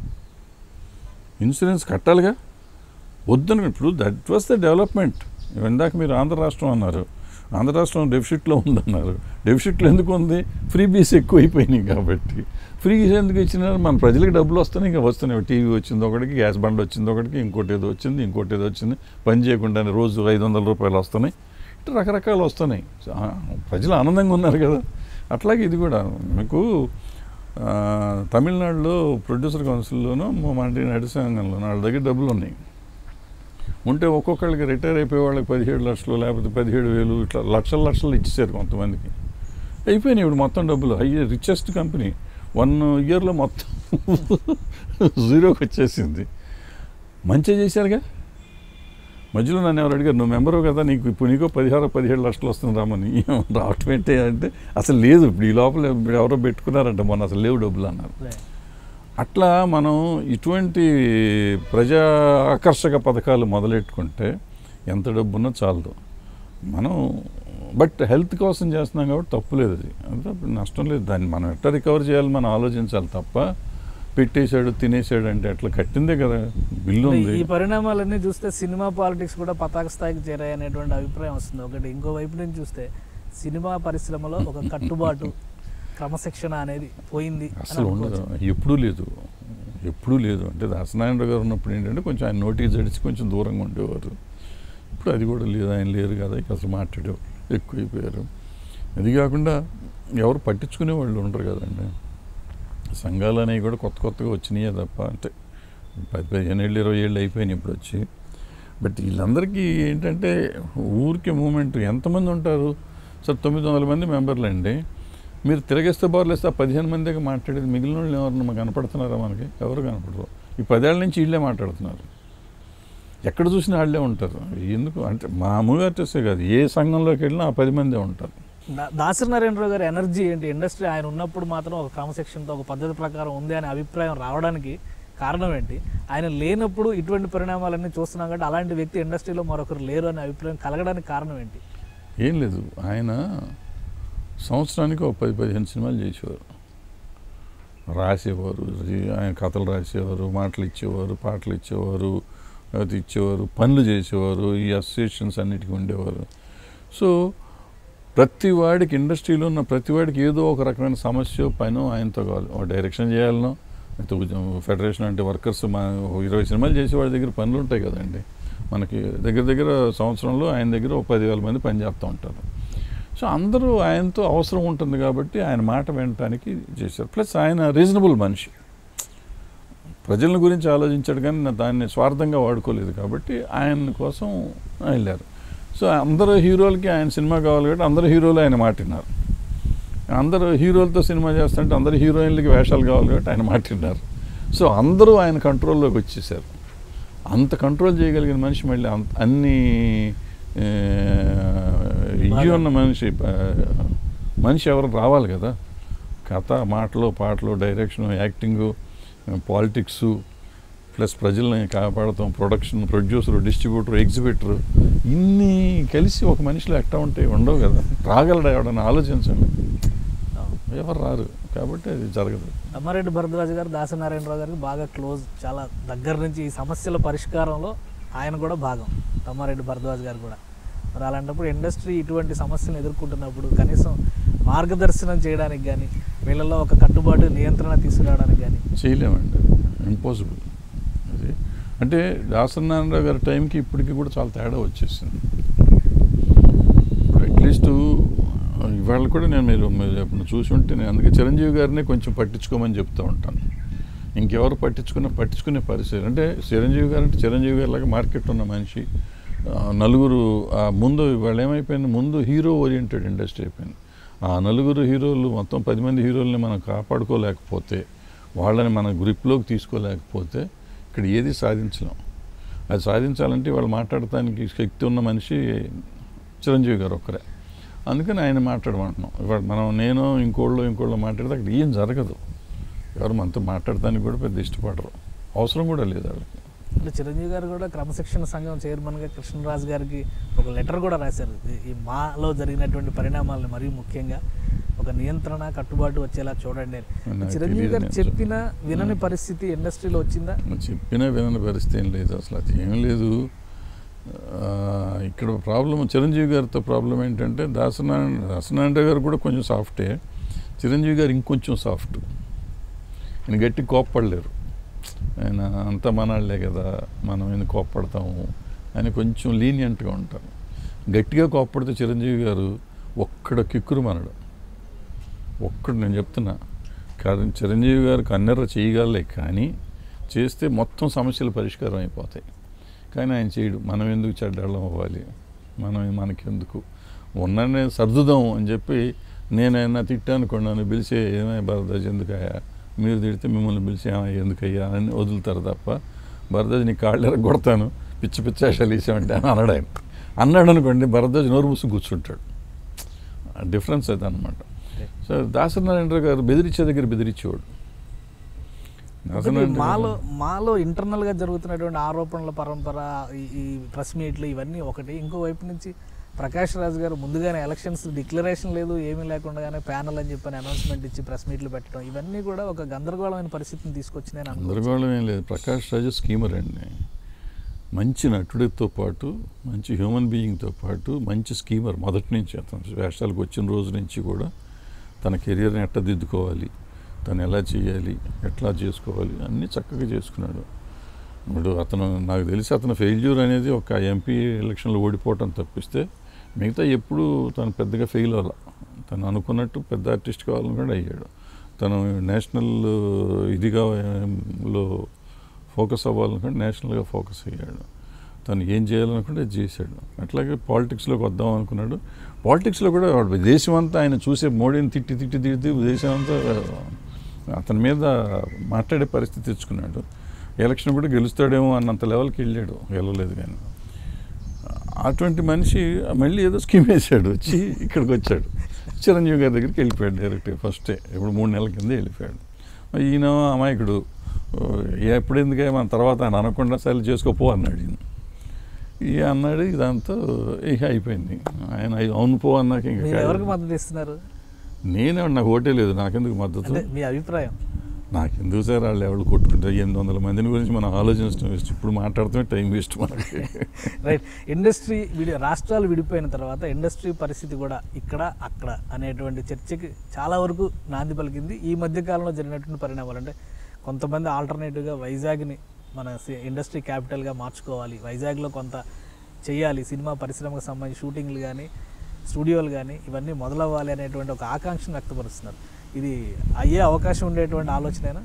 ఇన్సూరెన్స్ కట్టాలిగా వద్దని ఇప్పుడు దట్ వాస్ ద డెవలప్మెంట్ ఇందాక మీరు ఆంధ్ర రాష్ట్రం అన్నారు ఆంధ్ర రాష్ట్రం డెఫిసిట్లో ఉందన్నారు డెఫిసిట్లో ఎందుకు ఉంది ఫ్రీ బీస్ ఎక్కువ అయిపోయినాయి కాబట్టి ఫ్రీ ఎందుకు ఇచ్చినారు మన ప్రజలకు డబ్బులు వస్తున్నాయి ఇంకా వస్తున్నాయి టీవీ వచ్చింది ఒకటికి గ్యాస్ బండ్ వచ్చింది ఒకటికి ఇంకోటి ఏదో వచ్చింది ఇంకోటి ఏదో వచ్చింది పని చేయకుండానే రోజు ఐదు వందల రూపాయలు వస్తున్నాయి ఇట్లా రకరకాలు వస్తున్నాయి ఆ, ప్రజలు ఆనందంగా ఉన్నారు కదా అట్లాగే ఇది కూడా మీకు ఆ, తమిళనాడులో ప్రొడ్యూసర్ కౌన్సిల్లోనూ మన నడిసంగంలోనూ వాళ్ళ దగ్గర డబ్బులు ఉన్నాయి ఉంటే ఒక్కొక్కళ్ళకి రిటైర్ అయిపోయే వాళ్ళకి పదిహేడు లక్షలు లేకపోతే పదిహేడు వేలు ఇట్లా లక్షల లక్షలు ఇచ్చేసారు కొంతమందికి అయిపోయినాయి ఇప్పుడు మొత్తం డబ్బులు అయ్యే రిచెస్ట్ కంపెనీ వన్ ఇయర్లో మొత్తం జీరోకి వచ్చేసింది మంచిగా చేశారుగా మధ్యలో నన్ను ఎవరు అడిగారు నువ్వు మెంబరు కదా నీకు ఇప్పుడు నీకో పదిహారు పదిహేడు లక్షలు వస్తుంది రామని రావటం ఏంటి అంటే అసలు లేదు ఇప్పుడు ఈ లోపల ఇప్పుడు ఎవరో పెట్టుకున్నారంట మొన్న అసలు లేవు డబ్బులు అన్నారు Right. అట్లా మనం ఇటువంటి ప్రజా ఆకర్షక పథకాలు మొదలెట్టుకుంటే ఎంత డబ్బున్నా చాలదు మనం బట్ హెల్త్ కోసం చేస్తున్నాం కాబట్టి తప్పు లేదు అది అంతా నష్టం లేదు దాన్ని మనం ఎట్లా రికవర్ చేయాలి మనం ఆలోచించాలి తప్ప పెట్టేశాడు తినేసాడు అంటే అట్లా కట్టిందే కదా బిల్లు ఉంది ఈ పరిణామాలన్నీ చూస్తే సినిమా పాలిటిక్స్ కూడా పతాక స్థాయికి చేరాయి అనేటువంటి అభిప్రాయం వస్తుంది ఒకటి ఇంకో వైపు నుంచి చూస్తే సినిమా పరిశ్రమలో ఒక కట్టుబాటు క్రమశిక్షణ అనేది పోయింది అని అసలు ఉండదు అనుకోవచ్చు. ఎప్పుడూ లేదు ఎప్పుడూ లేదు అంటే దాసనారాయణ గారు ఉన్నప్పుడు ఏంటంటే కొంచెం ఆయన నోటీస్ అడిచి కొంచెం దూరంగా ఉండేవారు ఇప్పుడు అది కూడా లేదు ఆయన లేరు కదా ఇక అసలు మాట్లాడేవారు ఎక్కువైపోయారు అది కాకుండా ఎవరు పట్టించుకునే వాళ్ళు ఉండరు కదండి సంఘాలు అనేవి కూడా కొత్త కొత్తగా వచ్చినాయే తప్ప అంటే పది పదిహేను ఏళ్ళు ఇరవై ఏళ్ళు అయిపోయినాయి ఇప్పుడు వచ్చి బట్ వీళ్ళందరికీ ఏంటంటే ఊరికి మూమెంట్ ఎంతమంది ఉంటారు సార్ తొమ్మిది వందల మంది మెంబర్లు అండి మీరు తిరగేస్తే బార్లేస్తే ఆ పదిహేను మందికి మాట్లాడేది మిగిలిన వాళ్ళు ఎవరు మాకు కనపడుతున్నారా మనకి ఎవరు కనపడరు ఈ పదేళ్ళ నుంచి వీళ్ళే మాట్లాడుతున్నారు ఎక్కడ చూసినా వాళ్ళే ఉంటారు ఎందుకు అంటే మామూలుగా ఆర్టిస్టే కాదు ఏ సంఘంలోకి వెళ్ళినా ఆ పది మందే ఉంటారు దా- దాసరి నారాయణరావు గారి ఎనర్జీ ఏంటి ఇండస్ట్రీ ఆయన ఉన్నప్పుడు మాత్రం ఒక క్రమశిక్షణతో ఒక పద్ధతి ప్రకారం ఉంది అనే అభిప్రాయం రావడానికి కారణం ఏంటి ఆయన లేనప్పుడు ఇటువంటి పరిణామాలన్నీ చూస్తున్నాం కాబట్టి అలాంటి వ్యక్తి ఇండస్ట్రీలో మరొకరు లేరు అనే అభిప్రాయం కలగడానికి కారణం ఏంటి ఏం లేదు ఆయన సంవత్సరానికి ఒక పది పదిహేను సినిమాలు చేసేవారు రాసేవారు రి- ఆయన కథలు రాసేవారు మాటలు ఇచ్చేవారు పాటలు ఇచ్చేవారు అది ఇచ్చేవారు పనులు చేసేవారు ఈ అసోసియేషన్స్ అన్నిటికీ ఉండేవారు సో ప్రతి వాడికి ఇండస్ట్రీలో ఉన్న ప్రతి వాడికి ఏదో ఒక రకమైన సమస్య పైన ఆయనతో కావాలి ఒక డైరెక్షన్ చేయాలనో అయితే ఉద్య- ఫెడరేషన్ అంటే వర్కర్స్ మా ఓ ఇరవై సినిమాలు చేసే వాడి దగ్గర పనులు ఉంటాయి కదండి మనకి దగ్గర దగ్గర సంవత్సరంలో ఆయన దగ్గర ఒక పదివేల మంది పని చేస్తూ ఉంటారు సో అందరూ ఆయనతో అవసరం ఉంటుంది కాబట్టి ఆయన మాట వినటానికి చేశారు ప్లస్ ఆయన రీజనబుల్ మనిషి ప్రజల గురించి ఆలోచించాడు కానీ నా దాన్ని స్వార్థంగా వాడుకోలేదు కాబట్టి ఆయన కోసం వెళ్ళారు సో అందరు హీరోలకి ఆయన సినిమా కావాలి కాబట్టి అందరు హీరోలు ఆయన మాట విన్నారు అందరూ హీరోలతో సినిమా చేస్తుంటే అందరు హీరోయిన్లకి వేషాలు కావాలి కాబట్టి ఆయన మాట విన్నారు సో అందరూ ఆయన కంట్రోల్లోకి వచ్చేసారు అంత కంట్రోల్ చేయగలిగిన మనిషి మళ్ళీ అంత అన్ని ఇవి ఉన్న మనిషి ఆ, మనిషి ఎవరు రావాలి కదా కథ మాటలు పాటలు డైరెక్షన్ యాక్టింగు పాలిటిక్స్ ప్లస్ ప్రజల్ని కాపాడతాం ప్రొడక్షన్ ప్రొడ్యూసర్ డిస్ట్రిబ్యూటర్ ఎగ్జిబిటర్ ఇన్ని కలిసి ఒక మనిషిలో ఎట్టా ఉంటాయి ఉండవు కదా రాగలడా ఎవడన్నా ఆలోచించండి ఎవరు రారు కాబట్టి అది జరగదు అమ్మారెడ్డి భరద్వాజ్ గారు దాసనారాయణరావు గారికి బాగా క్లోజ్ చాలా దగ్గర నుంచి ఈ సమస్యల పరిష్కారంలో ఆయన కూడా భాగం తమ్మారెడ్డి భరద్వాజ్ గారు కూడా మరి అలాంటప్పుడు ఇండస్ట్రీ ఇటువంటి సమస్యలను ఎదుర్కొంటున్నప్పుడు కనీసం మార్గదర్శనం చేయడానికి కానీ వీళ్ళలో ఒక కట్టుబాటు నియంత్రణ తీసుకురావడానికి కానీ చేయలేమండి ఇంపాసిబుల్ అది అంటే దాసనారాయణరావు గారి టైంకి ఇప్పటికి కూడా చాలా తేడా వచ్చేసింది అట్లీస్ట్ ఇవాళ కూడా నేను మీరు మీరు ఎప్పుడు చూసి ఉంటే నేను అందుకే చిరంజీవి గారినే కొంచెం పట్టించుకోమని చెప్తూ ఉంటాను ఇంకెవరు పట్టించుకున్నా పట్టించుకునే పరిస్థితి అంటే చిరంజీవి గారు అంటే చిరంజీవి గారి లాగా మార్కెట్ ఉన్న మనిషి ఆ, నలుగురు ఆ ముందు ఇవాళ ఏమైపోయింది ముందు హీరో ఓరియంటెడ్ ఇండస్ట్రీ అయిపోయింది ఆ నలుగురు హీరోలు మొత్తం పది మంది హీరోల్ని మనం కాపాడుకోలేకపోతే వాళ్ళని మన గ్రిప్లోకి తీసుకోలేకపోతే ఇక్కడ ఏది సాధించలేం అది సాధించాలంటే వాళ్ళు మాట్లాడటానికి శక్తి ఉన్న మనిషి చిరంజీవి గారు ఒక్కరే అందుకని ఆయన మాట్లాడమంటున్నాం ఇవాళ మనం నేను ఇంకోళ్ళు ఇంకోళ్ళు మాట్లాడితే అక్కడ ఏం జరగదు ఎవరు మనతో మాట్లాడటానికి కూడా పెద్ద ఇష్టపడరు అవసరం కూడా లేదు వాళ్ళకి అంటే చిరంజీవి గారు కూడా క్రమశిక్షణ సంఘం చైర్మన్గా కృష్ణరాజు గారికి ఒక లెటర్ కూడా రాశారు ఈ- ఈ మాలో జరిగినటువంటి పరిణామాలను మరీ ముఖ్యంగా ఒక నియంత్రణ కట్టుబాటు వచ్చేలా చూడండి అని నాకు చిరంజీవి తెలియదు గారు నేను చెప్పిన వినని ఉమ్. పరిస్థితి ఇండస్ట్రీలో వచ్చిందా చెప్పినా వినని పరిస్థితి ఏం లేదు అసలు అది ఏం లేదు ఆ, ఇక్కడ ప్రాబ్లం చిరంజీవి గారితో ప్రాబ్లం ఏంటంటే దాసనారాయణ దాసనారాయణ గారు కూడా కొంచెం సాఫ్టే చిరంజీవి గారు ఇంకొంచెం సాఫ్ట్ ఆయన గట్టి కోప్పడలేరు ఆయన అంత మనాళ్లే కదా మనం ఎందుకు కోప్పడతాము అని కొంచెం లీనియంట్గా ఉంటారు గట్టిగా కోప్పడితే చిరంజీవి గారు ఒక్కడ కిక్కురు మనడు ఒక్కడు నేను చెప్తున్నా కాదు చిరంజీవి గారు కన్నెర్ర చేయగలలే కానీ చేస్తే మొత్తం సమస్యలు పరిష్కారం అయిపోతాయి కానీ ఆయన చేయడు మనం ఎందుకు చెడ్డాళ్ళం అవ్వాలి మనం మనకెందుకు ఉన్ననే సర్దుదాం అని చెప్పి నేనైనా తిట్టానుకోండి నన్ను పిలిచి ఏమై భరద్వాజ్ ఎందుకయ్యా మీరు తిడితే మిమ్మల్ని పిలిచి ఏమై ఎందుకయ్యా అని వదులుతారు తప్ప భరద్వాజ్ నీ కాళ్ళు ఎరగొడతాను పిచ్చి పిచ్చి వేషాలు వేసామంటే అని అన్నాడు ఆయన అన్నాడు అనుకోండి భరద్వాజ్ నోరు మూసి కూర్చుంటాడు డిఫరెన్స్ అది అనమాట సో దాసనారాయణ గారు బెదిరించే దగ్గర బెదిరించేవాడు ఒకటి దాసనారాయణ మాలో గారు- మాలో ఇంటర్నల్ గా జరుగుతున్నటువంటి ఆరోపణల పరంపర ఈ- ఈ ప్రెస్ మీట్లు ఇవన్నీ ఒకటి ఇంకో వైపు నుంచి ప్రకాష్ రాజ్ గారు ముందుగానే ఎలక్షన్స్ డిక్లరేషన్ లేదు ఏమీ లేకుండానే ప్యానల్ అని చెప్పని అనౌన్స్మెంట్ ఇచ్చి ప్రెస్ మీట్లు పెట్టడం ఇవన్నీ కూడా ఒక గందరగోళమైన పరిస్థితిని తీసుకొచ్చిందని అనుకుంటున్నాను గందరగోళం ఏం లేదు ప్రకాష్ రాజు స్కీమర్ అండి మంచి నటుడితో పాటు మంచి హ్యూమన్ బీయింగ్తో పాటు మంచి స్కీమర్ మొదటి నుంచి అతను వేషాలకు వచ్చిన రోజు నుంచి కూడా తన కెరియర్ని ఎట్లా దిద్దుకోవాలి తను ఎలా చేయాలి ఎట్లా చేసుకోవాలి అన్నీ చక్కగా చేసుకున్నాడు ఇప్పుడు అతను నాకు తెలిసి అతను ఫెయిల్యూర్ అనేది ఒక ఎంపీ ఎలక్షన్లో ఓడిపోవటం తప్పిస్తే మిగతా ఎప్పుడు తను పెద్దగా ఫెయిల్ అవ్వాల తను అనుకున్నట్టు పెద్ద ఆర్టిస్ట్ కావాలని కూడా అయ్యాడు తను నేషనల్ ఇదిగా లో ఫోకస్ అవ్వాలనుకుంటే నేషనల్గా ఫోకస్ అయ్యాడు తను ఏం చేయాలనుకుంటే అది చేశాడు అట్లాగే పాలిటిక్స్లోకి వద్దాం అనుకున్నాడు పాలిటిక్స్లో కూడా వాడు దేశం అంతా ఆయన చూసే మోడీని తిట్టి తిట్టి తిట్టి దేశం అంతా అతని మీద మాట్లాడే పరిస్థితి తెచ్చుకున్నాడు ఎలక్షన్ కూడా గెలుస్తాడేమో అన్నంత లెవెల్కి వెళ్ళాడు గెలవలేదు కానీ అటువంటి మనిషి మళ్ళీ ఏదో స్కీమ్ వేసాడు వచ్చి ఇక్కడికి వచ్చాడు చిరంజీవి గారి దగ్గరికి వెళ్ళిపోయాడు డైరెక్ట్గా ఫస్టే ఇప్పుడు మూడు నెలల కింద వెళ్ళిపోయాడు మరి ఈయన అమాయకుడు "ఓ, ఎప్పుడు ఎందుకే మన తర్వాత ఆయన అనకుండా సరే చేసుకోపో అన్నాడు ఈయన ఇక అన్నాడు ఇదంతా ఇక అయిపోయింది ఆయన అవును పో అన్నాక మీరు ఎవరికి ఇంకా మద్దతు ఇస్తున్నారు నేనే నాకు ఓటే లేదు నాకెందుకు మద్దతు అంటే మీ అభిప్రాయం నాకు ఎందుకు సార్ వాళ్ళు ఎవరు కొట్టుకుంటారు ఎనిమిది వందల మందిని గురించి మనం ఆలోచించడం వేస్ట్ ఇప్పుడు మాట్లాడుతూనే టైం వేస్ట్ మనకి రైట్ ఇండస్ట్రీ విడి రాష్ట్రాలు విడిపోయిన తర్వాత ఇండస్ట్రీ పరిస్థితి కూడా ఇక్కడ అక్కడ అనేటువంటి చర్చకి చాలా వరకు నాంది పలికింది ఈ మధ్య కాలంలో జరిగినటువంటి పరిణామాలు అంటే కొంతమంది ఆల్టర్నేటివ్గా వైజాగ్ని మన సి- ఇండస్ట్రీ క్యాపిటల్గా మార్చుకోవాలి వైజాగ్లో కొంత చేయాలి సినిమా పరిశ్రమకు సంబంధించి షూటింగ్లు కానీ స్టూడియోలు కానీ ఇవన్నీ మొదలవ్వాలి అనేటువంటి ఒక ఆకాంక్షను వ్యక్తపరుస్తున్నారు ఇది అయ్యే అవకాశం ఉండేటువంటి ఆలోచనేనా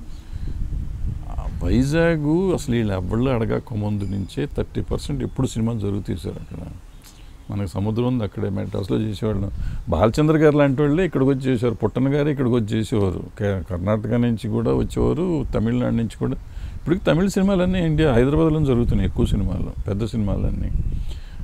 ఆ వైజాగ్ అసలు వీళ్ళు ఎవళ్ళు అడగక ముందు నుంచే థర్టీ పర్సెంట్ ఎప్పుడు సినిమాలు జరుగుతాయి సార్ అక్కడ మనకి సముద్రం ఉంది అక్కడే మెడ్రాస్లో చేసేవాళ్ళు బాలచంద్ర గారు లాంటి వాళ్ళే ఇక్కడికి వచ్చి చేసేవారు పుట్టన్న గారు ఇక్కడికి వచ్చి చేసేవారు కే- కర్ణాటక నుంచి కూడా వచ్చేవారు తమిళనాడు నుంచి కూడా ఇప్పటికి తమిళ సినిమాలన్నీ ఇండియా హైదరాబాద్లో జరుగుతున్నాయి ఎక్కువ సినిమాలు పెద్ద సినిమాలన్నీ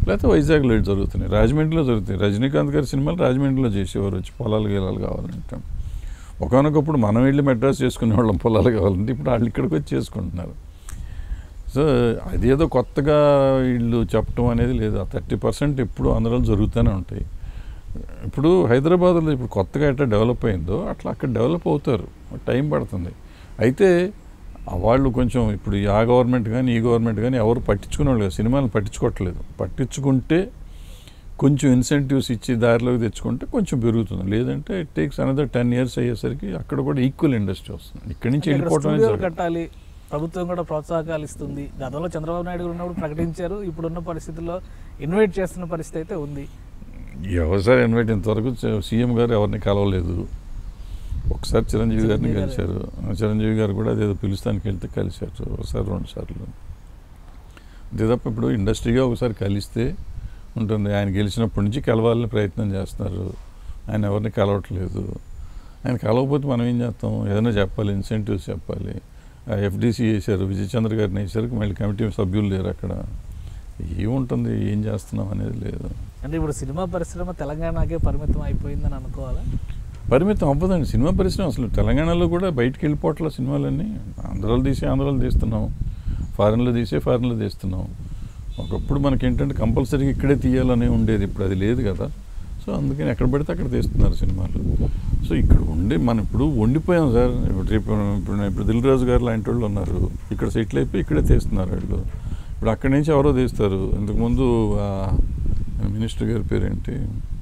లేకపోతే వైజాగ్లో ఇటు జరుగుతున్నాయి రాజమండ్రిలో జరుగుతాయి రజనీకాంత్ గారి సినిమాలు రాజమండ్రిలో చేసేవారు వచ్చి పొలాలు గీలాలు కావాలంటే ఒకనొకప్పుడు మనం వెళ్ళి మెడ్రాస్ చేసుకునే వాళ్ళం పొలాలు కావాలంటే ఇప్పుడు వాళ్ళు ఇక్కడికి వచ్చి చేసుకుంటున్నారు సో అదేదో కొత్తగా వీళ్ళు చెప్పడం అనేది లేదు ఆ థర్టీ పర్సెంట్ ఎప్పుడు ఆంధ్రాలో జరుగుతూనే ఉంటాయి ఇప్పుడు హైదరాబాద్లో ఇప్పుడు కొత్తగా ఎట్లా డెవలప్ అయిందో అట్లా అక్కడ డెవలప్ అవుతారు టైం పడుతుంది అయితే ఆ వాళ్ళు కొంచెం ఇప్పుడు ఈ ఆ గవర్నమెంట్ కానీ ఈ గవర్నమెంట్ కానీ ఎవరు పట్టించుకునే వాళ్ళు సినిమాలను పట్టించుకోవట్లేదు పట్టించుకుంటే కొంచెం ఇన్సెంటివ్స్ ఇచ్చి దారిలోకి తెచ్చుకుంటే కొంచెం పెరుగుతుంది లేదంటే it takes another ten years అయ్యేసరికి అక్కడ కూడా ఈక్వల్ ఇండస్ట్రీ వస్తుంది ఇక్కడి నుంచి ఇక్కడ వెళ్ళిపోవడం అనేది స్టూడియోలు జరగదు. కట్టాలి ప్రభుత్వం కూడా ప్రోత్సాహకాలు ఇస్తుంది గతంలో చంద్రబాబు నాయుడు గారు ఉన్నప్పుడు ప్రకటించారు ఇప్పుడున్న పరిస్థితుల్లో ఇన్వైట్ చేస్తున్న పరిస్థితి అయితే ఉంది ఎవరిసారి ఇన్వైట్ ఇంతవరకు చ- సీఎం గారు ఎవరిని కలవలేదు ఒకసారి చిరంజీవి గారిని చిరంజీవి కలిశారు ఆ చిరంజీవి గారు కూడా అదేదో పిలుస్తానికి వెళ్తే కలిశారు ఒకసారి రెండు సార్లు అంతే తప్ప ఇప్పుడు ఇండస్ట్రీగా ఒకసారి కలిస్తే ఉంటుంది ఆయన గెలిచినప్పటి నుంచి కలవాలని ప్రయత్నం చేస్తున్నారు ఆయన ఎవరిని కలవట్లేదు ఆయన కలవకపోతే మనం ఏం చేస్తాం ఏదైనా చెప్పాలి ఇన్సెంటివ్స్ చెప్పాలి ఎఫ్డీసీ వేశారు విజయచంద్ర గారిని వేసారు మళ్ళీ కమిటీ సభ్యులు లేరు అక్కడ ఏముంటుంది ఏం చేస్తున్నాం అనేది లేదు అంటే ఇప్పుడు సినిమా పరిశ్రమ తెలంగాణకే పరిమితం అయిపోయిందని అనుకోవాలా పరిమితం అవ్వదండి సినిమా పరిశ్రమ అసలు తెలంగాణలో కూడా బయటికి వెళ్ళిపోవట్ల సినిమాలన్నీ ఆంధ్రాలో తీసి ఆంధ్రాలో తీస్తున్నాం ఫారెన్లో తీసే ఫారెన్లో తీస్తున్నాం ఒకప్పుడు మనకి ఏంటంటే కంపల్సరీగా ఇక్కడే తీయాలని ఉండేది ఇప్పుడు అది లేదు కదా సో అందుకని ఎక్కడ పడితే అక్కడ తీస్తున్నారు సినిమాలు సో ఇక్కడ ఉండి మనం ఇప్పుడు ఉండిపోయాం సార్ ఇప్పుడు రేపు ఇప్పుడు ఇప్పుడు దిల్ రాజు గారు లాంటి వాళ్ళు ఉన్నారు ఇక్కడ సెటిల్ అయిపోయి ఇక్కడే తీస్తున్నారు వాళ్ళు ఇప్పుడు అక్కడి నుంచి ఎవరో తీస్తారు ఇంతకుముందు ఆ మినిస్టర్ గారి పేరేంటి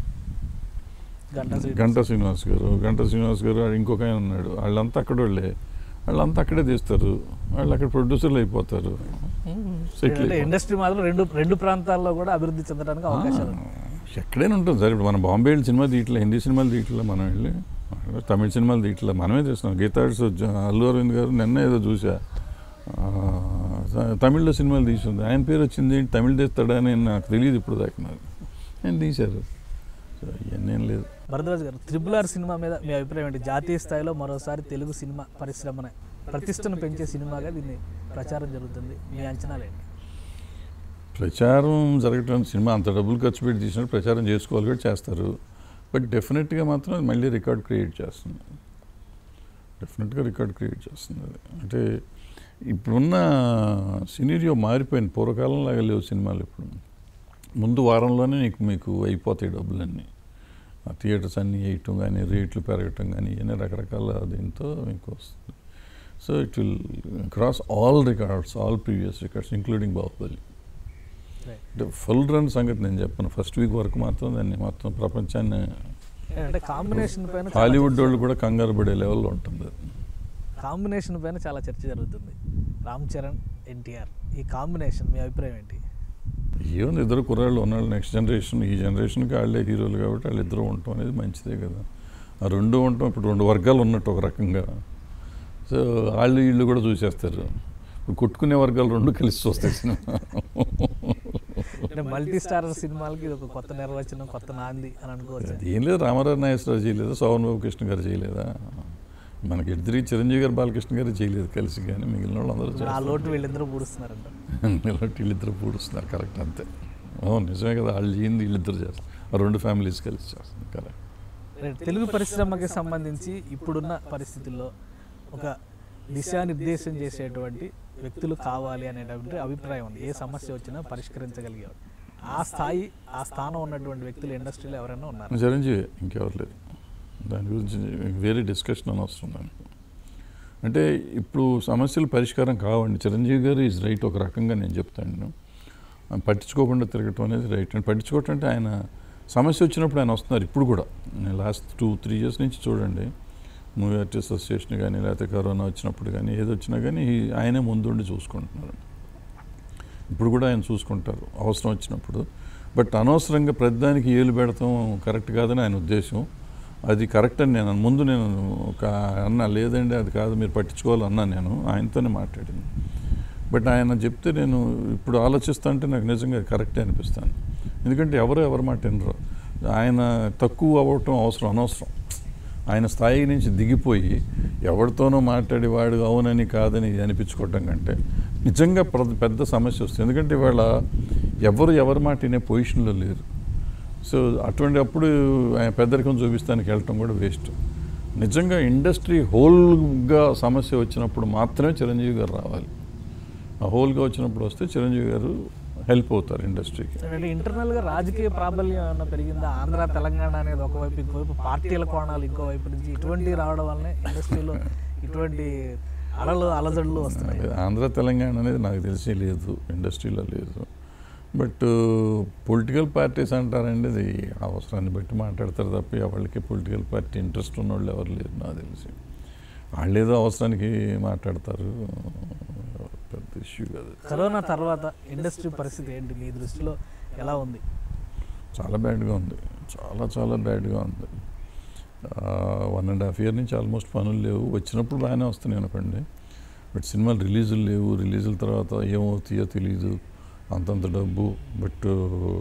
గంటా శ్రీనివాస్. గంటా శ్రీనివాస్ గారు గంటా శ్రీనివాస్ గారు ఆడ ఇంకొక ఆయన ఉన్నాడు వాళ్ళంతా అక్కడ వాళ్ళే వాళ్ళంతా అక్కడే తీస్తారు వాళ్ళు అక్కడ ప్రొడ్యూసర్లు అయిపోతారు సెటిల్ అంటే ఇండస్ట్రీ మాత్రం రెండు రెండు ప్రాంతాల్లో కూడా అభివృద్ధి చెందడానికి అవకాశాలు ఉన్నాయి. ఎక్కడైనా ఉంటుంది సార్ ఇప్పుడు మనం బాంబే వెళ్ళి సినిమా తీయట్లే హిందీ సినిమాలు తీయట్లే మనం వెళ్ళి తమిళ సినిమాలు తీయట్లే మనమే తీస్తున్నాం గీతాడ్స్ అల్లు అరవింద్ గారు నిన్న ఏదో చూసా ఆ, త- తమిళ్లో సినిమాలు తీసుంది ఆయన పేరు వచ్చింది ఏంటి తమిళ్ తీస్తాడా అని నాకు తెలియదు ఇప్పుడు దాకా నాకు ఆయన తీశారు సో ఇవన్నీ ఏం లేదు భరద్వాజ్ గారు త్రిబుల్ ఆర్ సినిమా మీద మీ అభిప్రాయం ఏంటి జాతీయ స్థాయిలో మరోసారి తెలుగు సినిమా పరిశ్రమని ప్రతిష్టను పెంచే సినిమాగా దీన్ని ప్రచారం జరుగుతుంది మీ అంచనాలు ఏంటి ప్రచారం జరగటం సినిమా అంత డబ్బులు ఖర్చు పెట్టి తీసినట్టు ప్రచారం చేసుకోవాలి కూడా చేస్తారు బట్ డెఫినెట్గా మాత్రం అది మళ్ళీ రికార్డ్ క్రియేట్ చేస్తుంది డెఫినెట్గా రికార్డ్ క్రియేట్ చేస్తుంది అది అంటే ఇప్పుడున్న సినీరియో మారిపోయింది పూర్వకాలంలాగా లేవు సినిమాలు ఇప్పుడు ముందు వారంలోనే నీకు మీకు అయిపోతాయి డబ్బులన్నీ ఆ థియేటర్స్ అన్నీ వేయటం కానీ రేట్లు పెరగటం కానీ ఇవన్నీ రకరకాల దీంతో మీకు వస్తుంది so it will cross all records all previous records including Baahubali అంటే ఫుల్ రన్ సంగతి నేను చెప్పను ఫస్ట్ వీక్ వరకు మాత్రం దాన్ని మొత్తం ప్రపంచాన్ని అంటే కాంబినేషన్ పైన చాలా హాలీవుడ్ చర్చ- వాళ్ళు కూడా కంగారు పడే లెవెల్లో ఉంటుంది అది. కాంబినేషన్ పైన చాలా చర్చ జరుగుతుంది రామ్ చరణ్ ఎన్టీఆర్ ఈ కాంబినేషన్ మీ అభిప్రాయం ఏంటి ఏముంది ఇద్దరు కుర్రాళ్ళు ఉన్నాళ్ళు నెక్స్ట్ జనరేషన్ ఈ జనరేషన్కి వాళ్ళే హీరోలు కాబట్టి వాళ్ళు ఇద్దరు ఉండటం అనేది మంచిదే కదా ఆ రెండు ఉండటం ఇప్పుడు రెండు వర్గాలు ఉన్నట్టు ఒక రకంగా సో వాళ్ళు వీళ్ళు కూడా చూసేస్తారు ఇప్పుడు కొట్టుకునే వర్గాలు రెండు కలిసి చూస్తాయి సినిమా అంటే మల్టీ స్టారర్ సినిమాలకి ఇది ఒక కొత్త నిర్వచనం కొత్త నాంది అని అనుకోవచ్చు అది ఏం లేదు రామారావు నాగేశ్వరరావు చేయలేదా సోమన్ బాబు కృష్ణ గారు చేయలేదా మనకి ఇద్దరు చిరంజీవి గారు బాలకృష్ణ గారు చేయలేదు కలిసి కానీ మిగిలిన వాళ్ళు అందరూ ఇప్పుడు ఆ లోటు వీళ్ళిద్దరూ పూడుస్తున్నారంట ఇలాంటి వీళ్ళిద్దరు పూడుస్తున్నారు కరెక్ట్ అంతే అవును నిజమే కదా వాళ్ళు చేయింది వీళ్ళిద్దరు చేస్తారు ఆ రెండు ఫ్యామిలీస్ కలిసి చేస్తారు కరెక్ట్ రైట్. తెలుగు పరిశ్రమకి సంబంధించి ఇప్పుడున్న పరిస్థితుల్లో ఒక దిశానిర్దేశం చేసేటువంటి వ్యక్తులు కావాలి అనేటువంటి అభిప్రాయం ఉంది ఏ సమస్య వచ్చినా పరిష్కరించగలిగేవాడు ఆ స్థాయి ఆ స్థానం ఉన్నటువంటి వ్యక్తులు ఇండస్ట్రీలో ఎవరైనా ఉన్నారు చిరంజీవి ఇంకెవరు లేరు దాని గురించి వేరే డిస్కషన్ అని వస్తుంది దానికి అంటే ఇప్పుడు సమస్యలు పరిష్కారం కావండి చిరంజీవి గారు ఈజ్ రైట్ ఒక రకంగా నేను చెప్తాను ఆయన పట్టించుకోకుండా తిరగటం అనేది రైట్ అండ్ పట్టించుకోవటం అంటే ఆయన సమస్య వచ్చినప్పుడు ఆయన వస్తున్నారు ఇప్పుడు కూడా లాస్ట్ టూ త్రీ ఇయర్స్ నుంచి చూడండి మూవీ ఆర్టిస్ట్ అసోసియేషన్ కానీ లేకపోతే కరోనా వచ్చినప్పుడు కానీ ఏది వచ్చినా కానీ ఈ- ఆయనే ముందుండి చూసుకుంటున్నారు ఇప్పుడు కూడా ఆయన చూసుకుంటారు అవసరం వచ్చినప్పుడు బట్ అనవసరంగా ప్రతిదానికి ఏలు పెడతాం కరెక్ట్ కాదని ఆయన ఉద్దేశం అది కరెక్ట్ అని నేను ముందు నేను ఒక అన్న లేదండి అది కాదు మీరు పట్టించుకోవాలన్నా నేను ఆయనతోనే మాట్లాడింది బట్ ఆయన చెప్తే నేను ఇప్పుడు ఆలోచిస్తా అంటే నాకు నిజంగా కరెక్టే అనిపిస్తాను ఎందుకంటే ఎవరు ఎవరి మాట వినరు ఆయన తక్కువ అవ్వటం అవసరం అనవసరం ఆయన స్థాయి నుంచి దిగిపోయి ఎవరితోనో మాట్లాడి వాడు అవునని కాదని అనిపించుకోవటం కంటే నిజంగా ప్ర- పెద్ద సమస్య వస్తుంది ఎందుకంటే ఇవాళ ఎవరు ఎవరి మాట వినే పొజిషన్లో లేరు సో అటువంటి అప్పుడు ఆయన పెద్దరికం చూపిస్తానికి వెళ్ళటం కూడా వేస్ట్ నిజంగా ఇండస్ట్రీ హోల్గా సమస్య వచ్చినప్పుడు మాత్రమే చిరంజీవి గారు రావాలి ఆ హోల్గా వచ్చినప్పుడు వస్తే చిరంజీవి గారు హెల్ప్ అవుతారు ఇండస్ట్రీకి అంటే ఇంటర్నల్ గా రాజకీయ ప్రాబల్యం ఏమన్నా పెరిగిందా ఆంధ్ర తెలంగాణ అనేది ఒకవైపు ఇంకోవైపు పార్టీల కోణాలు ఇంకోవైపు నుంచి ఇటువంటి రావడం వల్లనే ఇండస్ట్రీలో ఇటువంటి అలలు అలజడులు వస్తున్నాయి ఆంధ్ర తెలంగాణ అనేది నాకు తెలిసి లేదు ఇండస్ట్రీలో లేదు బట్ పొలిటికల్ పార్టీస్ అంటారండి అది అవసరాన్ని బట్టి మాట్లాడతారు తప్ప వాళ్ళకి పొలిటికల్ పార్టీ ఇంట్రెస్ట్ ఉన్న వాళ్ళు ఎవరు లేరు నాకు తెలిసి వాళ్ళు ఏదో అవసరానికి మాట్లాడతారు పెద్ద ఇష్యూ కాదు కరోనా తర్వాత ఇండస్ట్రీ పరిస్థితి ఏంటి మీ దృష్టిలో ఎలా ఉంది చాలా బ్యాడ్గా ఉంది చాలా చాలా బ్యాడ్గా ఉంది వన్ అండ్ హాఫ్ ఇయర్ నుంచి ఆల్మోస్ట్ పనులు లేవు వచ్చినప్పుడు బాగానే వస్తున్నాయి అనుకోండి బట్ సినిమాలు రిలీజులు లేవు రిలీజుల తర్వాత ఏమవుతాయో తెలియదు అంతంత డబ్బు బట్